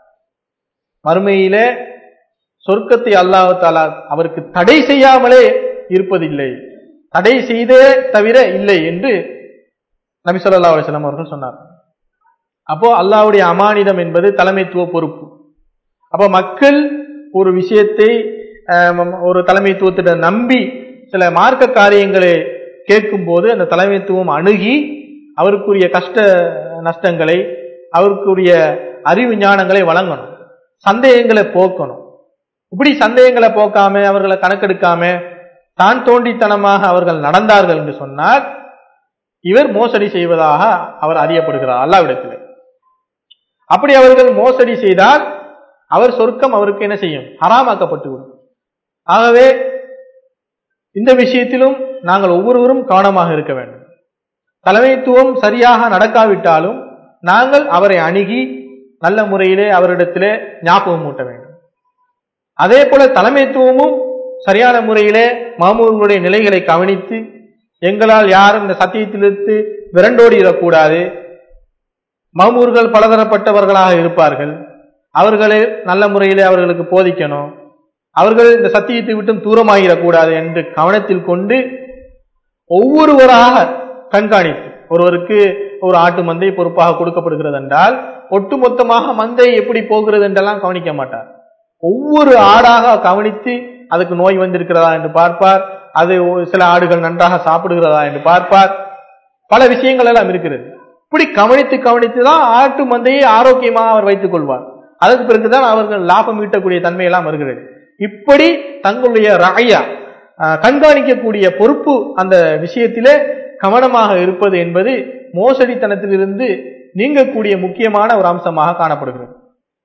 மறுமையிலே சொர்க்கத்தை அல்லாஹு தாலா அவருக்கு தடை செய்யாமலே இருப்பதில்லை தடை செய்தே தவிர இல்லை என்று நபி சொல்லா அலிஸ்லாம் அவர்கள் சொன்னார் அப்போ அல்லாவுடைய அமானிதம் என்பது தலைமைத்துவ பொறுப்பு அப்ப மக்கள் ஒரு விஷயத்தை ஒரு தலைமைத்துவத்திடம் நம்பி சில மார்க்க காரியங்களை கேட்கும் போது அந்த தலைமைத்துவம் அணுகி அவருக்குரிய கஷ்ட நஷ்டங்களை அவருக்குரிய அறிவு ஞானங்களை வழங்கணும் சந்தேகங்களை போக்கணும் இப்படி சந்தேகங்களை போக்காம அவர்களை கணக்கெடுக்காம தான் தோண்டித்தனமாக அவர்கள் நடந்தார்கள் என்று சொன்னால் இவர் மோசடி செய்வதாக அவர் அறியப்படுகிறார் அல்லாவிடத்தில் அப்படி அவர்கள் மோசடி செய்தால் அவர் சொர்க்கம் அவருக்கு என்ன செய்யும் ஹராமாக்கப்பட்டுவிடும் ஆகவே இந்த விஷயத்திலும் நாங்கள் ஒவ்வொருவரும் கவனமாக இருக்க வேண்டும் தலைமைத்துவம் சரியாக நடக்காவிட்டாலும் நாங்கள் அவரை அணுகி நல்ல முறையிலே அவரிடத்திலே ஞாபகம் ஊட்ட வேண்டும் அதே போல தலைமைத்துவமும் சரியான முறையிலே மாமூர்களுடைய நிலைகளை கவனித்து எங்களால் யாரும் இந்த சத்தியத்திலிருந்து விரண்டோடிடக்கூடாது மாமூர்கள் பலதரப்பட்டவர்களாக இருப்பார்கள் அவர்களை நல்ல முறையிலே அவர்களுக்கு போதிக்கணும் அவர்கள் இந்த சத்தியத்தை விட்டும் தூரமாகிடக்கூடாது என்று கவனத்தில் கொண்டு ஒவ்வொருவராக கண்காணித்து ஒருவருக்கு ஒரு ஆட்டு மந்தை பொறுப்பாக கொடுக்கப்படுகிறது என்றால் ஒட்டுமொத்தமாக மந்தை எப்படி போகிறது என்றெல்லாம் கவனிக்க மாட்டார் ஒவ்வொரு ஆடாக கவனித்து அதுக்கு நோய் வந்திருக்கிறதா என்று பார்ப்பார் அது சில ஆடுகள் நன்றாக சாப்பிடுகிறதா என்று பார்ப்பார் பல விஷயங்கள் எல்லாம் இருக்கிறது இப்படி கவனித்து கவனித்து தான் ஆட்டு மந்தையை ஆரோக்கியமாக அவர் வைத்துக் கொள்வார் அதற்கு பிறகுதான் அவர்கள் லாபம் ஈட்டக்கூடிய தன்மையெல்லாம் வருகிறது இப்படி தங்களுடைய ராயா கண்காணிக்கக்கூடிய பொறுப்பு அந்த விஷயத்திலே கவனமாக இருப்பது என்பது மோசடித்தனத்திலிருந்து நீங்கக்கூடிய முக்கியமான ஒரு அம்சமாக காணப்படுகிறது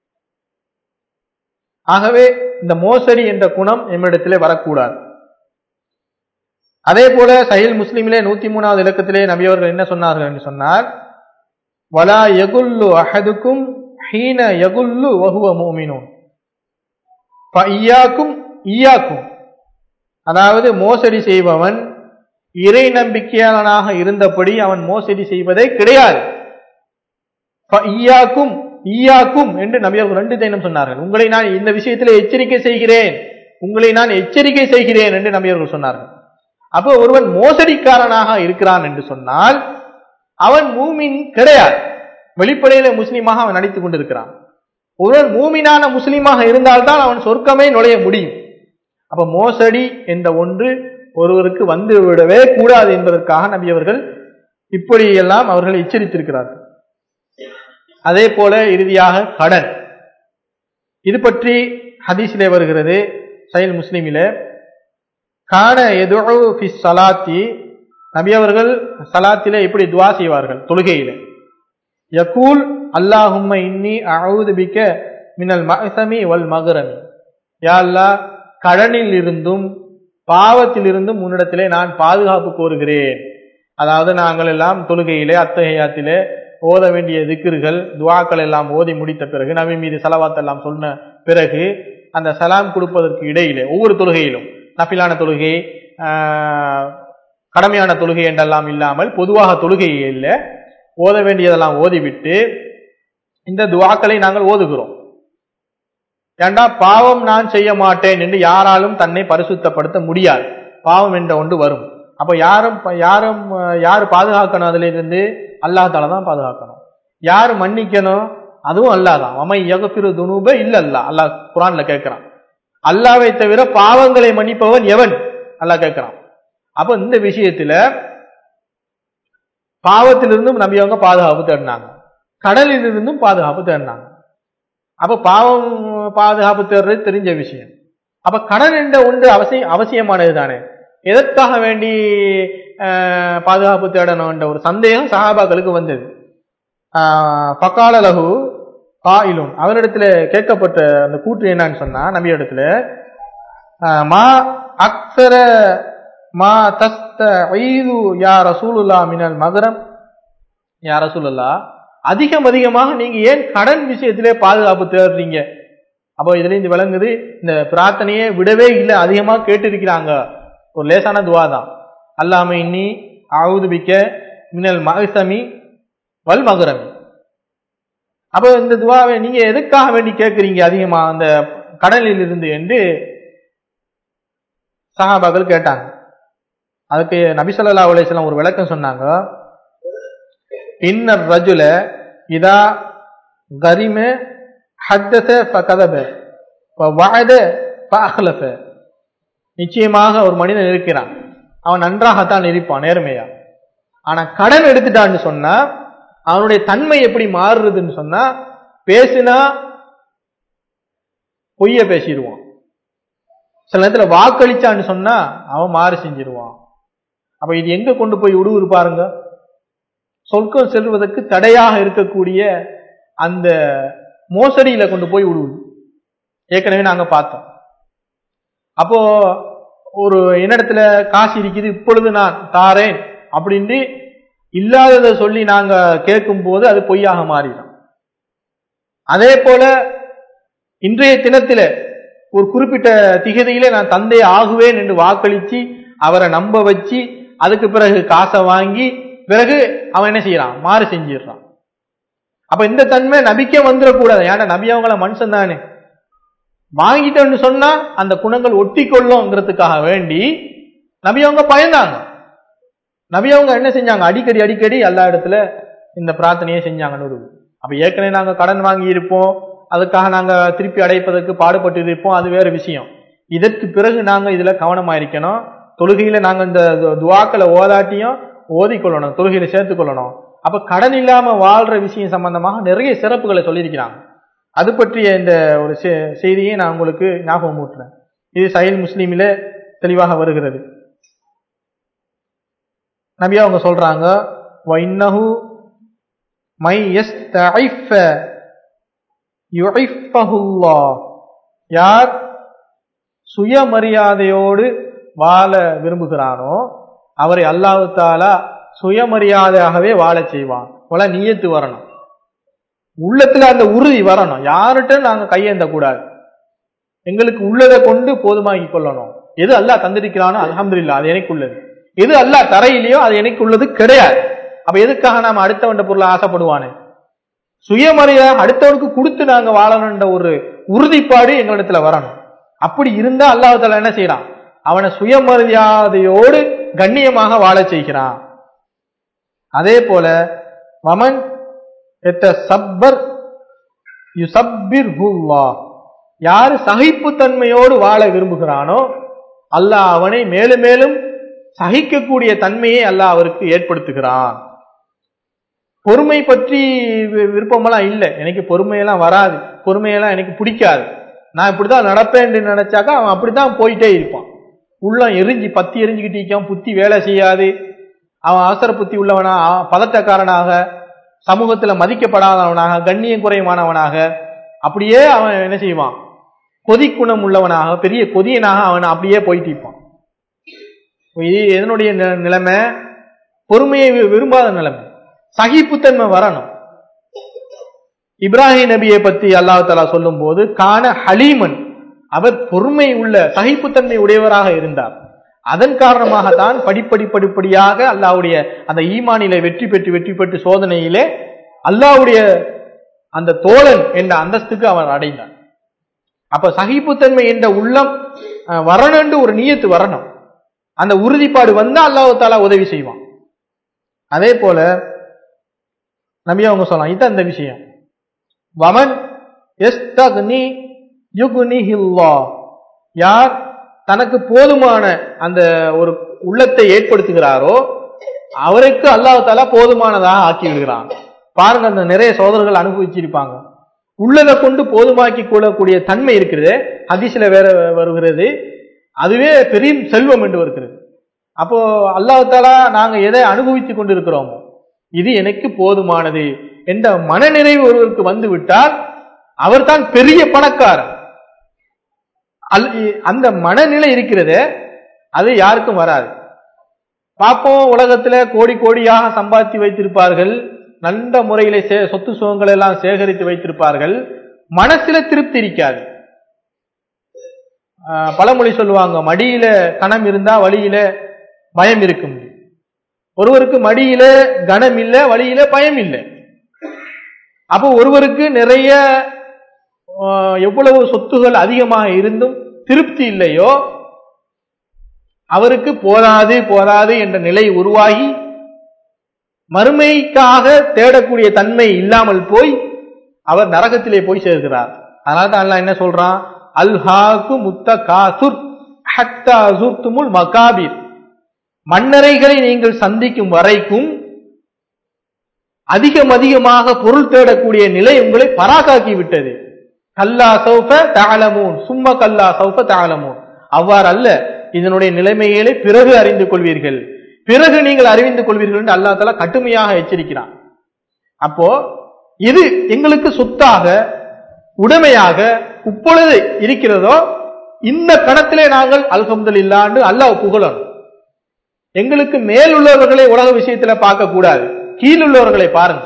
ஆகவே இந்த மோசடி என்ற குணம் எம்மிடத்திலே வரக்கூடாது அதே போல சஹில் முஸ்லிமிலே நூத்தி மூணாவது இலக்கத்திலே நபியவர்கள் என்ன சொன்னார்கள் என்று சொன்னார் வலா எகுல்லு அஹதுக்கும் ஹீன யகுல்லு வகுவ மூமினூன் ஈயாக்கும் ஈயாக்கும் அதாவது மோசடி செய்பவன் இறை நம்பிக்கையாளனாக இருந்தபடி அவன் மோசடி செய்வதே கிடையாது ஈயாக்கும் ஈயாக்கும் என்று நபியர்கள் ரெண்டு தைனம் சொன்னார்கள் உங்களை நான் இந்த விஷயத்தில் எச்சரிக்கை செய்கிறேன் உங்களை நான் எச்சரிக்கை செய்கிறேன் என்று நபியர்கள் சொன்னார்கள் அப்போ ஒருவன் மோசடிக்காரனாக இருக்கிறான் என்று சொன்னால் அவன் மூமின் கிடையாது வெளிப்படையில முஸ்லீமாக அவன் நடித்துக் கொண்டிருக்கிறான் ஒருவன் மூமினான முஸ்லீமாக இருந்தால்தான் அவன் சொர்க்கமே நுழைய முடியும் அப்ப மோசடி என்ற ஒன்று ஒருவருக்கு வந்து விடவே கூடாது என்பதற்காக நபி அவர்கள் இப்படியெல்லாம் அவர்கள் எச்சரித்திருக்கிறார்கள் அதே போல இறுதியாக கடன் இது பற்றி ஹதீஸிலே வருகிறது சைல் முஸ்லிமிலே காண எதுவு சலாத்தி நபி அவர்கள் சலாத்திலே இப்படி துவா செய்வார்கள் தொழுகையிலே யகூல் அல்லாஹும்ம இன்னி அவுது பிக்க மினல் மகசமி வல் மகரமி யா அல்லா கடனில் இருந்தும் பாவத்தில் இருந்தும் உன்னிடத்திலே நான் பாதுகாப்பு கோருகிறேன் அதாவது நாங்கள் எல்லாம் தொழுகையிலே அத்தகையாத்திலே ஓத வேண்டிய திக்கிர்கள் துவாக்கள் எல்லாம் ஓதி முடித்த பிறகு நபி மீது செலவாத் எல்லாம் சொன்ன பிறகு அந்த சலாம் கொடுப்பதற்கு இடையிலே ஒவ்வொரு தொழுகையிலும் நஃபிலான தொழுகை கடமையான தொழுகை என்றெல்லாம் இல்லாமல் பொதுவாக தொழுகையில் ஓத வேண்டியதெல்லாம் ஓதிவிட்டு இந்த துவாக்களை நாங்கள் ஓதுகிறோம் ஏண்டா பாவம் நான் செய்ய மாட்டேன் என்று யாராலும் தன்னை பரிசுத்தப்படுத்த முடியாது பாவம் என்ற ஒன்று வரும் அப்ப யாரும் யாரும் யார் பாதுகாக்கணும் அதுல இருந்து அல்லாஹால தான் பாதுகாக்கணும் யார் மன்னிக்கணும் அதுவும் அல்லாதான் அமை யகப்பிரு துணுப இல்ல அல்லா அல்லாஹ் குரான்ல கேட்கிறான் அல்லாவை தவிர பாவங்களை மன்னிப்பவன் எவன் அல்லாஹ் கேட்கிறான் அப்ப இந்த விஷயத்துல பாவத்திலிருந்தும் நம்பி அவங்க பாதுகாப்பு தேடினாங்க கடலில் இருந்தும் பாதுகாப்பு தேடினாங்க அப்ப பாவம் பாதுகாப்பு தேடுறது தெரிஞ்ச விஷயம் அப்ப கடன் என்ற ஒன்று அவசியம் அவசியமானது தானே எதற்காக வேண்டி அஹ், பாதுகாப்பு தேடணும்ன்ற ஒரு சந்தேகம் சஹாபாக்களுக்கு வந்தது பக்கால லகு காயிலும் அவரிடத்துல கேட்கப்பட்ட அந்த கூற்று என்னன்னு சொன்னா நபியிடத்துல ஆஹ், மா அக்சர மா தஸ்த ஐது யா ரசூலுல்லா மினல் மகரம் யா ரசூலுல்லா அதிகம் அதிகமாக நீங்க ஏன் கடன் விஷயத்திலே பாதுகாப்பு தேடுறீங்க அப்போ இதுல இருந்து விளங்குது இந்த பிரார்த்தனையை விடவே இல்லை அதிகமா கேட்டிருக்கிறாங்க ஒரு லேசான துவா தான் அல்லாம இன்னி ஆவுதுபிக்க மினல் மகசமி வல் மகரமி அப்போ இந்த துவாவை நீங்க எதுக்காக வேண்டி கேட்கறீங்க அதிகமா அந்த கடலில் இருந்து என்று சஹாபாக்கள் கேட்டாங்க அதுக்கு நபி ஸல்லல்லாஹு அலைஹி வஸல்லம் ஒரு விளக்கம் சொன்னாங்க இன்னர் ரஜுல இதா கரிம ஹத்தஸ ஃபகதப வஅத ஃபஅஹ்லஃப நிச்சயமாக ஒரு மனிதன் இருக்கிறான் அவன் நன்றாகத்தான் இருப்பான் நேர்மையா ஆனா கடன் எடுத்துட்டான்னு சொன்னா அவனுடைய தன்மை எப்படி மாறுறதுன்னு சொன்னா பேசினா பொய்ய பேசிடுவான் சில நேரத்துல வாக்களிச்சான்னு சொன்னா அவன் மாறு செஞ்சிருவான் அப்ப இது எங்க கொண்டு போய் விடுவுரு பாருங்க சொற்கள் செல்வதற்கு தடையாக இருக்கக்கூடிய அந்த மோசடியில கொண்டு போய் விடுவது ஏற்கனவே நாங்க பார்த்தோம் அப்போ ஒரு என்னிடத்துல காசு இருக்குது இப்பொழுது நான் தாரேன் அப்படின்ட்டு இல்லாததை சொல்லி நாங்க கேட்கும் போது அது பொய்யாக மாறிடும் அதே போல இன்றைய தினத்தில ஒரு குறிப்பிட்ட திகதியில நான் தந்தை ஆகுவேன் என்று வாக்களிச்சு அவரை நம்ப வச்சு அதுக்கு பிறகு காசை வாங்கி பிறகு அவன் என்ன செய்யறான் மாறு செஞ்சிடுறான் அப்ப இந்த தன்மை நபிக்கே வந்துடக்கூடாது ஏன்னா நபி அவங்கள மனுஷன் தானே வாங்கிட்டோன்னு சொன்னா அந்த குணங்கள் ஒட்டி கொள்ளுங்கிறதுக்காக வேண்டி நபி அவங்க பயந்தாங்க நபி அவங்க என்ன செஞ்சாங்க அடிக்கடி அடிக்கடி எல்லா இடத்துல இந்த பிரார்த்தனையை செஞ்சாங்கன்னு ஒரு அப்ப ஏற்கனவே நாங்க கடன் வாங்கி இருப்போம் அதுக்காக நாங்க திருப்பி அடைப்பதற்கு பாடுபட்டு இருப்போம் அது வேற விஷயம் இதற்கு பிறகு நாங்க இதுல கவனமா இருக்கணும் தொழுகையில நாங்க இந்த து- துவாக்களை ஓதாட்டியும் ஓதிக்கொள்ளணும் தொழுகையில சேர்த்துக்கொள்ளணும் அப்ப கடன் இல்லாம வாழ்ற விஷயம் சம்பந்தமாக நிறைய சிறப்புகளை சொல்லியிருக்கிறாங்க அது பற்றிய இந்த ஒரு செ- செய்தியை நான் உங்களுக்கு ஞாபகம் ஊட்டுறேன் இது சஹீல் முஸ்லீமில தெளிவாக வருகிறது நபி அவங்க சொல்றாங்க வைன்னஹு மை யஸ்தஇஃப யுஇஃபஹுல்லாஹ் யார் சுயமரியாதையோடு வாழ விரும்புகிறானோ அவரை அல்லாஹ் தாலா சுயமரியாதையாகவே வாழச் செய்வான் போல நியத்து வரணும் உள்ளத்துல அந்த உறுதி வரணும் யார்கிட்ட நாங்க கையேந்த கூடாது எங்களுக்கு உள்ளதை கொண்டு போதுமாக்கி கொள்ளணும் எது அல்லாஹ் தந்திருக்கிறானோ அல்ஹம்துலில்லாஹ் அது எனக்கு உள்ளது எது அல்லாஹ் தரையிலையோ அது எனக்கு உள்ளது கிடையாது அப்ப எதுக்காக நாம அடுத்தவண்ட பொருளை ஆசைப்படுவானே சுயமரியாதை அடுத்தவனுக்கு கொடுத்து நாங்க வாழணுன்ற ஒரு உறுதிப்பாடு எங்களிடத்துல வரணும் அப்படி இருந்தா அல்லாஹ் என்ன செய்யறான் அவனை சுயமரியாதையோடு கண்ணியமாக வாழச் செய்கிறான் அதே போல வமன் எத்த சப்பர் யுசப்பிர் யாரு சகிப்புத்தன்மையோடு வாழ விரும்புகிறானோ அல்லாஹ் அவனை மேலும் மேலும் சகிக்கக்கூடிய தன்மையை அல்லாஹ் அவருக்கு ஏற்படுத்துகிறான் பொறுமை பற்றி வி- விருப்பமெல்லாம் இல்லை எனக்கு பொறுமையெல்லாம் வராது பொறுமையெல்லாம் எனக்கு பிடிக்காது நான் இப்படிதான் நடப்பேன்னு நினைச்சாக்கா அவன் அப்படித்தான் போயிட்டே இருப்பான் உள்ளம் எரிஞ்சு பத்தி எரிஞ்சுக்கிட்டு இருக்கான் புத்தி வேலை செய்யாது அவன் அவசர புத்தி உள்ளவனா அவன் பதட்டக்காரனாக சமூகத்துல மதிக்கப்படாதவனாக கண்ணியம் குறைவானவனாக அப்படியே அவன் என்ன செய்வான் கொதிக்குணம் உள்ளவனாக பெரிய கொதியனாக அவன் அப்படியே போயிட்டு இருப்பான் இது எதனுடைய நி- நிலைமை பொறுமையை வி- விரும்பாத நிலைமை சகிப்புத்தன்மை வரணும் இப்ராஹிம் நபியை பத்தி அல்லாஹ் தலா சொல்லும் போது கான ஹலீமன் அவர் பொறுமை உள்ள சகிப்புத்தன்மை உடையவராக இருந்தார் அதன் காரணமாகத்தான் படிப்படி படிப்படியாக அல்லாஹ்வுடைய அந்த ஈமானிலே வெற்றி பெற்று வெற்றி பெற்று சோதனையிலே அல்லாஹ்வுடைய அந்த தோழன் என்ற அந்தஸ்துக்கு அவர் அடைந்தார் அப்ப சகிப்புத்தன்மை என்ற உள்ளம் அஹ், வரணும்னு ஒரு நியத்து வரணும் அந்த உறுதிப்பாடு வந்தா அல்லாஹ் தாலா உதவி செய்வான் அதே போல நபி அவங்க சொல்லலாம் இது அந்த விஷயம் வமன் எஸ்தக்னி யுக்னிஹில்லாஹ் யார் தனக்கு போதுமான அந்த ஒரு உள்ளத்தை ஏற்படுத்துகிறாரோ அவருக்கு அல்லாஹ் தாலா போதுமானதாக ஆக்கி விடுகிறான் பாருங்க அந்த நிறைய சோதரர்கள் அனுபவிச்சிருப்பாங்க உள்ளதை கொண்டு போதுமாக்கி கொள்ளக்கூடிய தன்மை இருக்கிறது ஹதீஸ்ல வேற வருகிறது அதுவே பெரிய செல்வம் என்று வருகிறது அப்போ அல்லாஹாலா நாங்க எதை அனுபவித்துக் கொண்டிருக்கிறோமோ இது எனக்கு போதுமானது என்ற மனநிறைவு ஒருவருக்கு வந்து விட்டால் அவர்தான் பெரிய பணக்காரர் அல்- அந்த மனநிலை இருக்கிறதே அது யாருக்கும் வராது பார்ப்போம் உலகத்துல கோடி கோடியாக சம்பாதித்து வைத்திருப்பார்கள் நல்ல முறையில சே- சொத்து சுகங்களை எல்லாம் சேகரித்து வைத்திருப்பார்கள் மனசுல திருப்தி இருக்காது ஆஹ் பழமொழி சொல்லுவாங்க மடியில கணம் இருந்தா வழியில பயம் இருக்கும் ஒருவருக்கு மடியில கனம் இல்ல வழியில பயம் இல்லை அப்போ ஒருவருக்கு நிறைய ஆஹ், எவ்வளவு சொத்துகள் அதிகமாக இருந்தும் திருப்தி இல்லையோ அவருக்கு போதாது போதாது என்ற நிலை உருவாகி மறுமைக்காக தேடக்கூடிய தன்மை இல்லாமல் போய் அவர் நரகத்திலே போய் சேர்கிறார் அதனால தான் அல்லாஹ் என்ன சொல்றான் அல்ஹாக்கு முத்த காசுர் ஹத்தா சுர்துமுல் மகாபீர் மன்னரைகளை நீங்கள் சந்திக்கும் வரைக்கும் அதிகம் அதிகமாக பொருள் தேடக்கூடிய நிலை உங்களை பராக்காக்கி விட்டது கல்லா சௌஃப தாளமூன் சும்மா கல்லா சௌஃப தாளமூன் அவ்வாறு அல்ல இதனுடைய நிலைமைகளை பிறகு அறிந்து கொள்வீர்கள் பிறகு நீங்கள் அறிந்து கொள்வீர்கள் என்று அல்லா தலா கடுமையாக எச்சரிக்கிறான் அப்போ இது எங்களுக்கு சொத்தாக உடைமையாக இப்பொழுது இருக்கிறதோ இந்த கணத்திலே நாங்கள் அல்ஹம்துலில்லான்னு அல்லாஹ் புகழணும் எங்களுக்கு மேல் உள்ளவர்களை உலக விஷயத்துல பார்க்க கூடாது கீழுள்ளவர்களை பாருங்க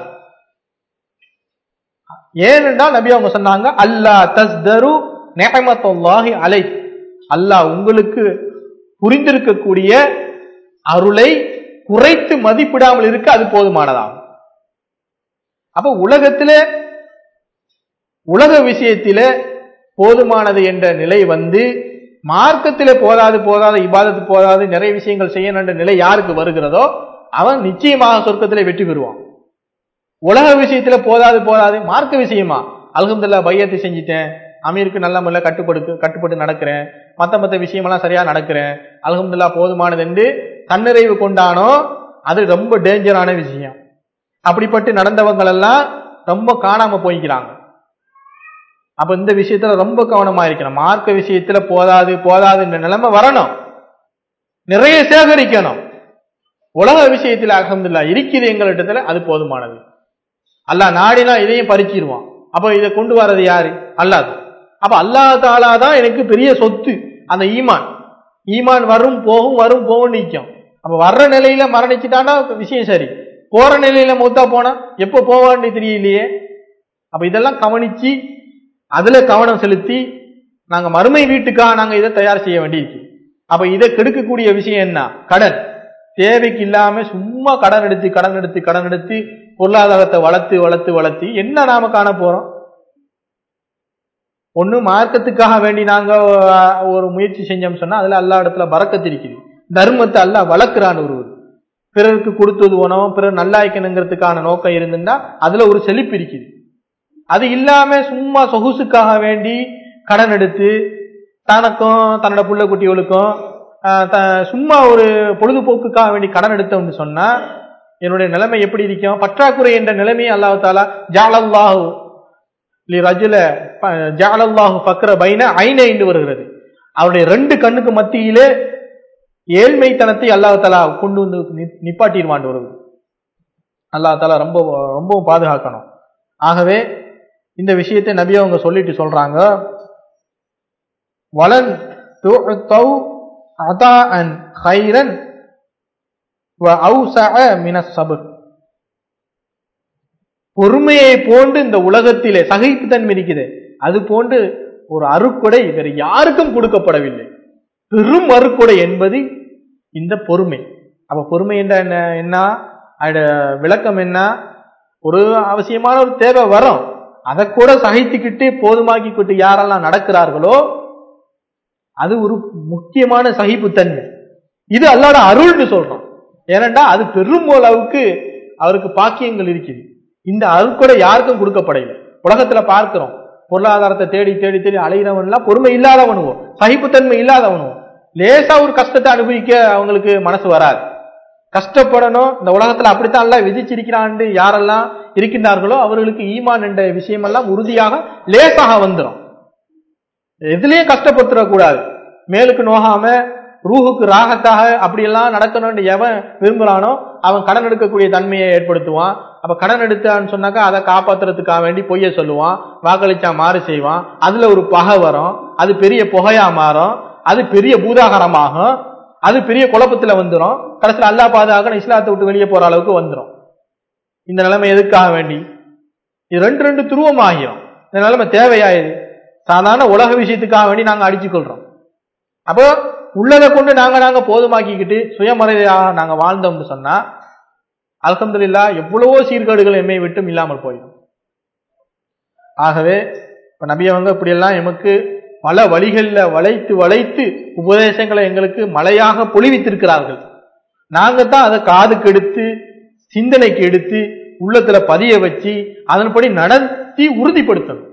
ஏனென்றால் நபி அவங்க சொன்னாங்க அல்லா தஸ்தரு நேமத்துல்லாஹி அலை அல்லாஹ் உங்களுக்கு புரிந்திருக்கக்கூடிய அருளை குறைத்து மதிப்பிடாமல் இருக்க அது போதுமானதாகும் அப்ப உலகத்திலே உலக விஷயத்திலே போதுமானது என்ற நிலை வந்து மார்க்கத்திலே போதாது போதாது இபாதத்து போதாது நிறைய விஷயங்கள் செய்யணும் என்ற நிலை யாருக்கு வருகிறதோ அவன் நிச்சயமாக சொர்க்கத்திலே வெற்றி பெறுவான் உலக விஷயத்துல போதாது போதாது மார்க்க விஷயமா அல்ஹம்துல்லா பையத்தை செஞ்சிட்டேன் அமீருக்கு நல்ல முறையில் கட்டுப்படு கட்டுப்பட்டு நடக்கிறேன் மத்த மத்த விஷயமெல்லாம் சரியா நடக்கிறேன் அல்ஹம்துல்லா போதுமானது என்று தன்னிறைவு கொண்டானோ அது ரொம்ப டேஞ்சரான விஷயம் அப்படிப்பட்டு நடந்தவங்க எல்லாம் ரொம்ப காணாம போய்க்கிறாங்க அப்ப இந்த விஷயத்துல ரொம்ப கவனமா இருக்கணும் மார்க்க விஷயத்துல போதாது போதாதுன்ற நிலைமை வரணும் நிறைய சேகரிக்கணும் உலக விஷயத்துல அகமதுல்லா இருக்குது எங்களிடத்துல அது போதுமானது அல்லாஹ் நாடினா இதையும் பறிச்சிருவான் அப்ப இதை கொண்டு வர்றது யாரு அல்லாஹ் அப்ப அல்லாஹ் தாலா தான் எனக்கு பெரிய சொத்து அந்த ஈமான் ஈமான் வரும் போகும் வரும் போகும் நிற்கும் அப்ப வர்ற நிலையில மரணிச்சுட்டாண்டா விஷயம் சரி போற நிலையில மூத்தா போனா எப்ப போவான்னு தெரியலையே அப்ப இதெல்லாம் கவனிச்சு அதுல கவனம் செலுத்தி நாங்க மறுமை வீட்டுக்காக நாங்க இதை தயார் செய்ய வேண்டியிருக்கு அப்ப இதை கெடுக்கக்கூடிய விஷயம் என்ன கடன் தேவைக்கு இல்லாம சும்மா கடன் எடுத்து கடன் எடுத்து கடன் எடுத்து பொருளாதாரத்தை வளர்த்து வளர்த்து வளர்த்து என்ன நாம காண போறோம் ஒண்ணு மார்க்கத்துக்காக வேண்டி நாங்க அஹ், ஒரு முயற்சி செஞ்சோம் சொன்னா அதுல எல்லா இடத்துல பறக்கத்து இருக்குது தர்மத்தை அல்லாஹ் வளர்க்கிறான் ஒருவர் பிறருக்கு கொடுத்தது உணவும் பிறர் நல்லாய்க்கணுங்கிறதுக்கான நோக்கம் இருந்துன்னா அதுல ஒரு செழிப்பு இருக்குது அது இல்லாம சும்மா சொகுசுக்காக வேண்டி கடன் எடுத்து தனக்கும் தன்னோட புள்ள குட்டிகளுக்கும் ஆஹ், த- சும்மா ஒரு பொழுதுபோக்குக்காக வேண்டி கடன் எடுத்தோம்னு சொன்னா என்னுடைய நிலைமை எப்படி இருக்கும் பற்றாக்குறை என்ற நிலைமையை அல்லாஹ் தாலா ஜாலல்லாஹு லி ரஜுல ப- ஜாலல்லாஹு ஃபக்ர பைன ஐனைன்னு வருகிறது அவருடைய ரெண்டு கண்ணுக்கு மத்தியிலே ஏழ்மைத்தனத்தை அல்லாஹ் தாலா கொண்டு வந்து நி- நிப்பாட்டிடுவான் வருது அல்லாஹ் தாலா ரொம்ப ரொம்பவும் பாதுகாக்கணும் ஆகவே இந்த விஷயத்தை நபி அவங்க சொல்லிட்டு சொல்றாங்க வலன் துஅத்தௌ அதாஅன் கைரன் வ அவ்ஸஅ மினஸ் சபர் பொறுமையை போன்று இந்த உலகத்திலே சகிப்புத்தன்மை இருக்குது அது போன்று ஒரு அருக்கொடை வேற யாருக்கும் கொடுக்கப்படவில்லை பெரும் அருக்கொடை என்பது இந்த பொறுமை அப்ப பொறுமை என்ற என்ன என்ன அதோட விளக்கம் என்ன ஒரு அவசியமான ஒரு தேவை வரும் அதை கூட சகித்துக்கிட்டு போதுமாக்கிக்கிட்டு யாரெல்லாம் நடக்கிறார்களோ அது ஒரு முக்கியமான சகிப்புத்தன்மை இது அல்லாட அருள்னு சொல்றோம் ஏனண்டா அது பெரும் அளவுக்கு அவருக்கு பாக்கியங்கள் இருக்குது இந்த அருட்கொடை யாருக்கும் கொடுக்கப்படவில்லை உலகத்துல பார்க்கிறோம் பொருளாதாரத்தை தேடி தேடி தேடி அலைகிறவன்லாம் பொறுமை இல்லாதவனுவோ சகிப்புத்தன்மை இல்லாதவனுவோ லேசா ஒரு கஷ்டத்தை அனுபவிக்க அவங்களுக்கு மனசு வராது கஷ்டப்படணும் இந்த உலகத்துல அப்படித்தான் எல்லாம் விதிச்சிருக்கிறான்னு யாரெல்லாம் இருக்கின்றார்களோ அவர்களுக்கு ஈமான் என்ற விஷயமெல்லாம் உறுதியாக லேசாக வந்துடும் எதுலயும் கஷ்டப்படுத்தக்கூடாது மேலுக்கு நோகாம ரூஹுக்கு ராகத்தாக அப்படியெல்லாம் நடக்கணும்னு எவன் விரும்புறானோ அவன் கடன் எடுக்கக்கூடிய தன்மையை ஏற்படுத்துவான் அப்ப கடன் எடுத்தான்னு சொன்னாக்கா அதை காப்பாத்துறதுக்காக வேண்டி பொய்ய சொல்லுவான் வாக்களிச்சா மாறு செய்வான் அதுல ஒரு பகை வரும் அது பெரிய புகையா மாறும் அது பெரிய பூதாகரமாகும் அது பெரிய குழப்பத்துல வந்துடும் கடைசியில் அல்லா பாதுகாக்க இஸ்லாத்தை விட்டு வெளியே போற அளவுக்கு வந்துடும் இந்த நிலைமை எதுக்காக வேண்டி இது ரெண்டு ரெண்டு துருவமாகிரும் இந்த நிலைமை தேவையாயுது சாதாரண உலக விஷயத்துக்காக வேண்டி நாங்க அடிச்சுக் கொள்றோம் அப்போ உள்ளதை கொண்டு நாங்க நாங்க போதுமாக்கிக்கிட்டு சுயமரியாதையாக நாங்க வாழ்ந்தோம்னு சொன்னா அல்ஹம்துலில்லா எவ்வளவோ சீர்கேடுகள் எம்மை விட்டும் இல்லாமல் போயிடும் ஆகவே இப்ப நபி அவங்க இப்படியெல்லாம் எமக்கு பல வழிகளில் வளைத்து வளைத்து உபதேசங்களை எங்களுக்கு மழையாக பொழிவித்திருக்கிறார்கள் நாங்க தான் அதை காதுக்கு எடுத்து சிந்தனைக்கு எடுத்து உள்ளத்துல பதிய வச்சு அதன்படி நடத்தி உறுதிப்படுத்தணும்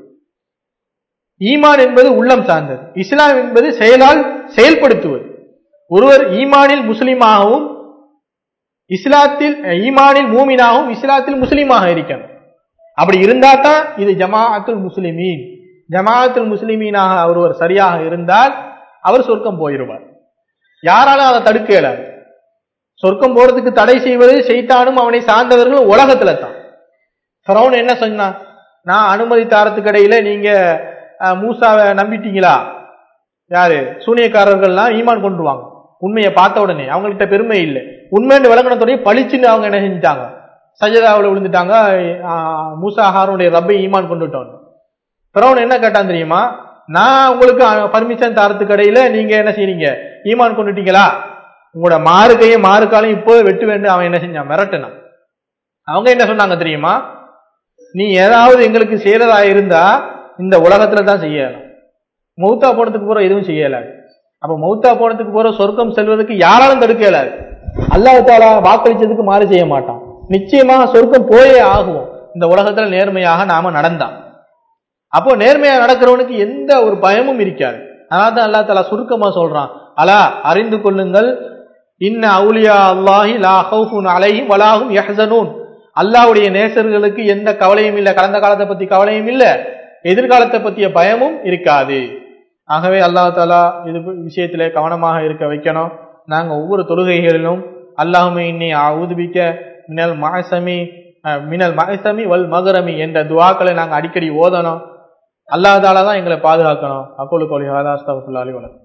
ஈமான் என்பது உள்ளம் சார்ந்தது இஸ்லாம் என்பது செயலால் செயல்படுத்துவது ஒருவர் ஈமானில் முஸ்லிமாகவும் இஸ்லாத்தில் ஈமானில் மூமினாகவும் இஸ்லாத்தில் முஸ்லீமாக இருக்கணும் அப்படி இருந்தா தான் இது ஜமாஅத்துல் முஸ்லிமீன் ஜமாஅத்துல் முஸ்லிமீனாக ஒருவர் சரியாக இருந்தால் அவர் சொர்க்கம் போயிடுவார் யாராலும் அதை தடுக்க இயலாது சொர்க்கம் போறதுக்கு தடை செய்வது செய்தானும் அவனை சார்ந்தவர்கள் உலகத்துல தான் ஃபரௌன் என்ன சொன்னான் நான் அனுமதி தாரத்துக்கு இடையில நீங்க அஹ், மூசாவை நம்பிட்டீங்களா யாரு சூனியக்காரர்கள்லாம் ஈமான் கொண்டுருவாங்க உண்மையை பார்த்த உடனே அவங்கள்ட்ட பெருமை இல்லை உண்மைன்னு விளக்கணத்துடைய பளிச்சுன்னு அவங்க என்ன செஞ்சுட்டாங்க சஜதாவில் விழுந்துட்டாங்க அஹ், மூசா ஹாரனுடைய ரப்பை ஈமான் கொண்டுட்டோம் பிறவன் என்ன கேட்டான் தெரியுமா நான் உங்களுக்கு பர்மிஷன் தரத்துக்கு இடையில நீங்க என்ன செய்றீங்க ஈமான் கொண்டுட்டீங்களா உங்களோட மாறு கையும் மாறு காலையும் இப்போ வெட்டு வேண்டும் அவன் என்ன செஞ்சான் மிரட்டினான் அவங்க என்ன சொன்னாங்க தெரியுமா நீ ஏதாவது எங்களுக்கு செய்யறதா இருந்தா இந்த உலகத்துல தான் செய்யலாம் மௌத்தா போனதுக்கு போற எதுவும் செய்யலாது அப்ப மௌத்தா போனதுக்கு போற சொர்க்கம் செல்வதற்கு யாராலும் தடுக்க இயலாது அல்லாஹ் தாலா வாக்களிச்சதுக்கு மாறு செய்ய மாட்டான் நிச்சயமாக சொர்க்கம் போயே ஆகுவோம் இந்த உலகத்துல நேர்மையாக நாம நடந்தான் அப்போ நேர்மையா நடக்கிறவனுக்கு எந்த ஒரு பயமும் இருக்காது அதனால தான் அல்லா தாலா சுருக்கமா சொல்றான் அலா அறிந்து கொள்ளுங்கள் இன்ன அவுலியா அல்லாஹி லா ஹவுஃபுன் அலைஹிம் வலாஹும் யஹ்சனூன் அல்லாஹ்வுடைய நேசர்களுக்கு எந்த கவலையும் இல்லை கடந்த காலத்தை பத்தி கவலையும் இல்லை எதிர்காலத்தை பத்திய பயமும் இருக்காது ஆகவே அல்லாஹ் தாலா இது விஷயத்திலே கவனமாக இருக்க வைக்கணும் நாங்க ஒவ்வொரு தொழுகைகளிலும் அல்லாஹுமே இன்னி ஊதுபிக்க மினல் மகசமி அஹ், மினல் மகசமி வல் மகரமி என்ற துவாக்களை நாங்க அடிக்கடி ஓதணும் அல்லாஹ் தாலா தான் எங்களை பாதுகாக்கணும் அக்கோலு கோலி ஹாதா அஸ்தகுல்லாலி வணக்கம்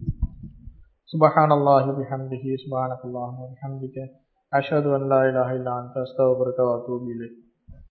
سبحان الله وبحمده سبحانك اللهم وبحمدك أشهد أن لا إله إلا أنت أستغفرك وأتوب إليك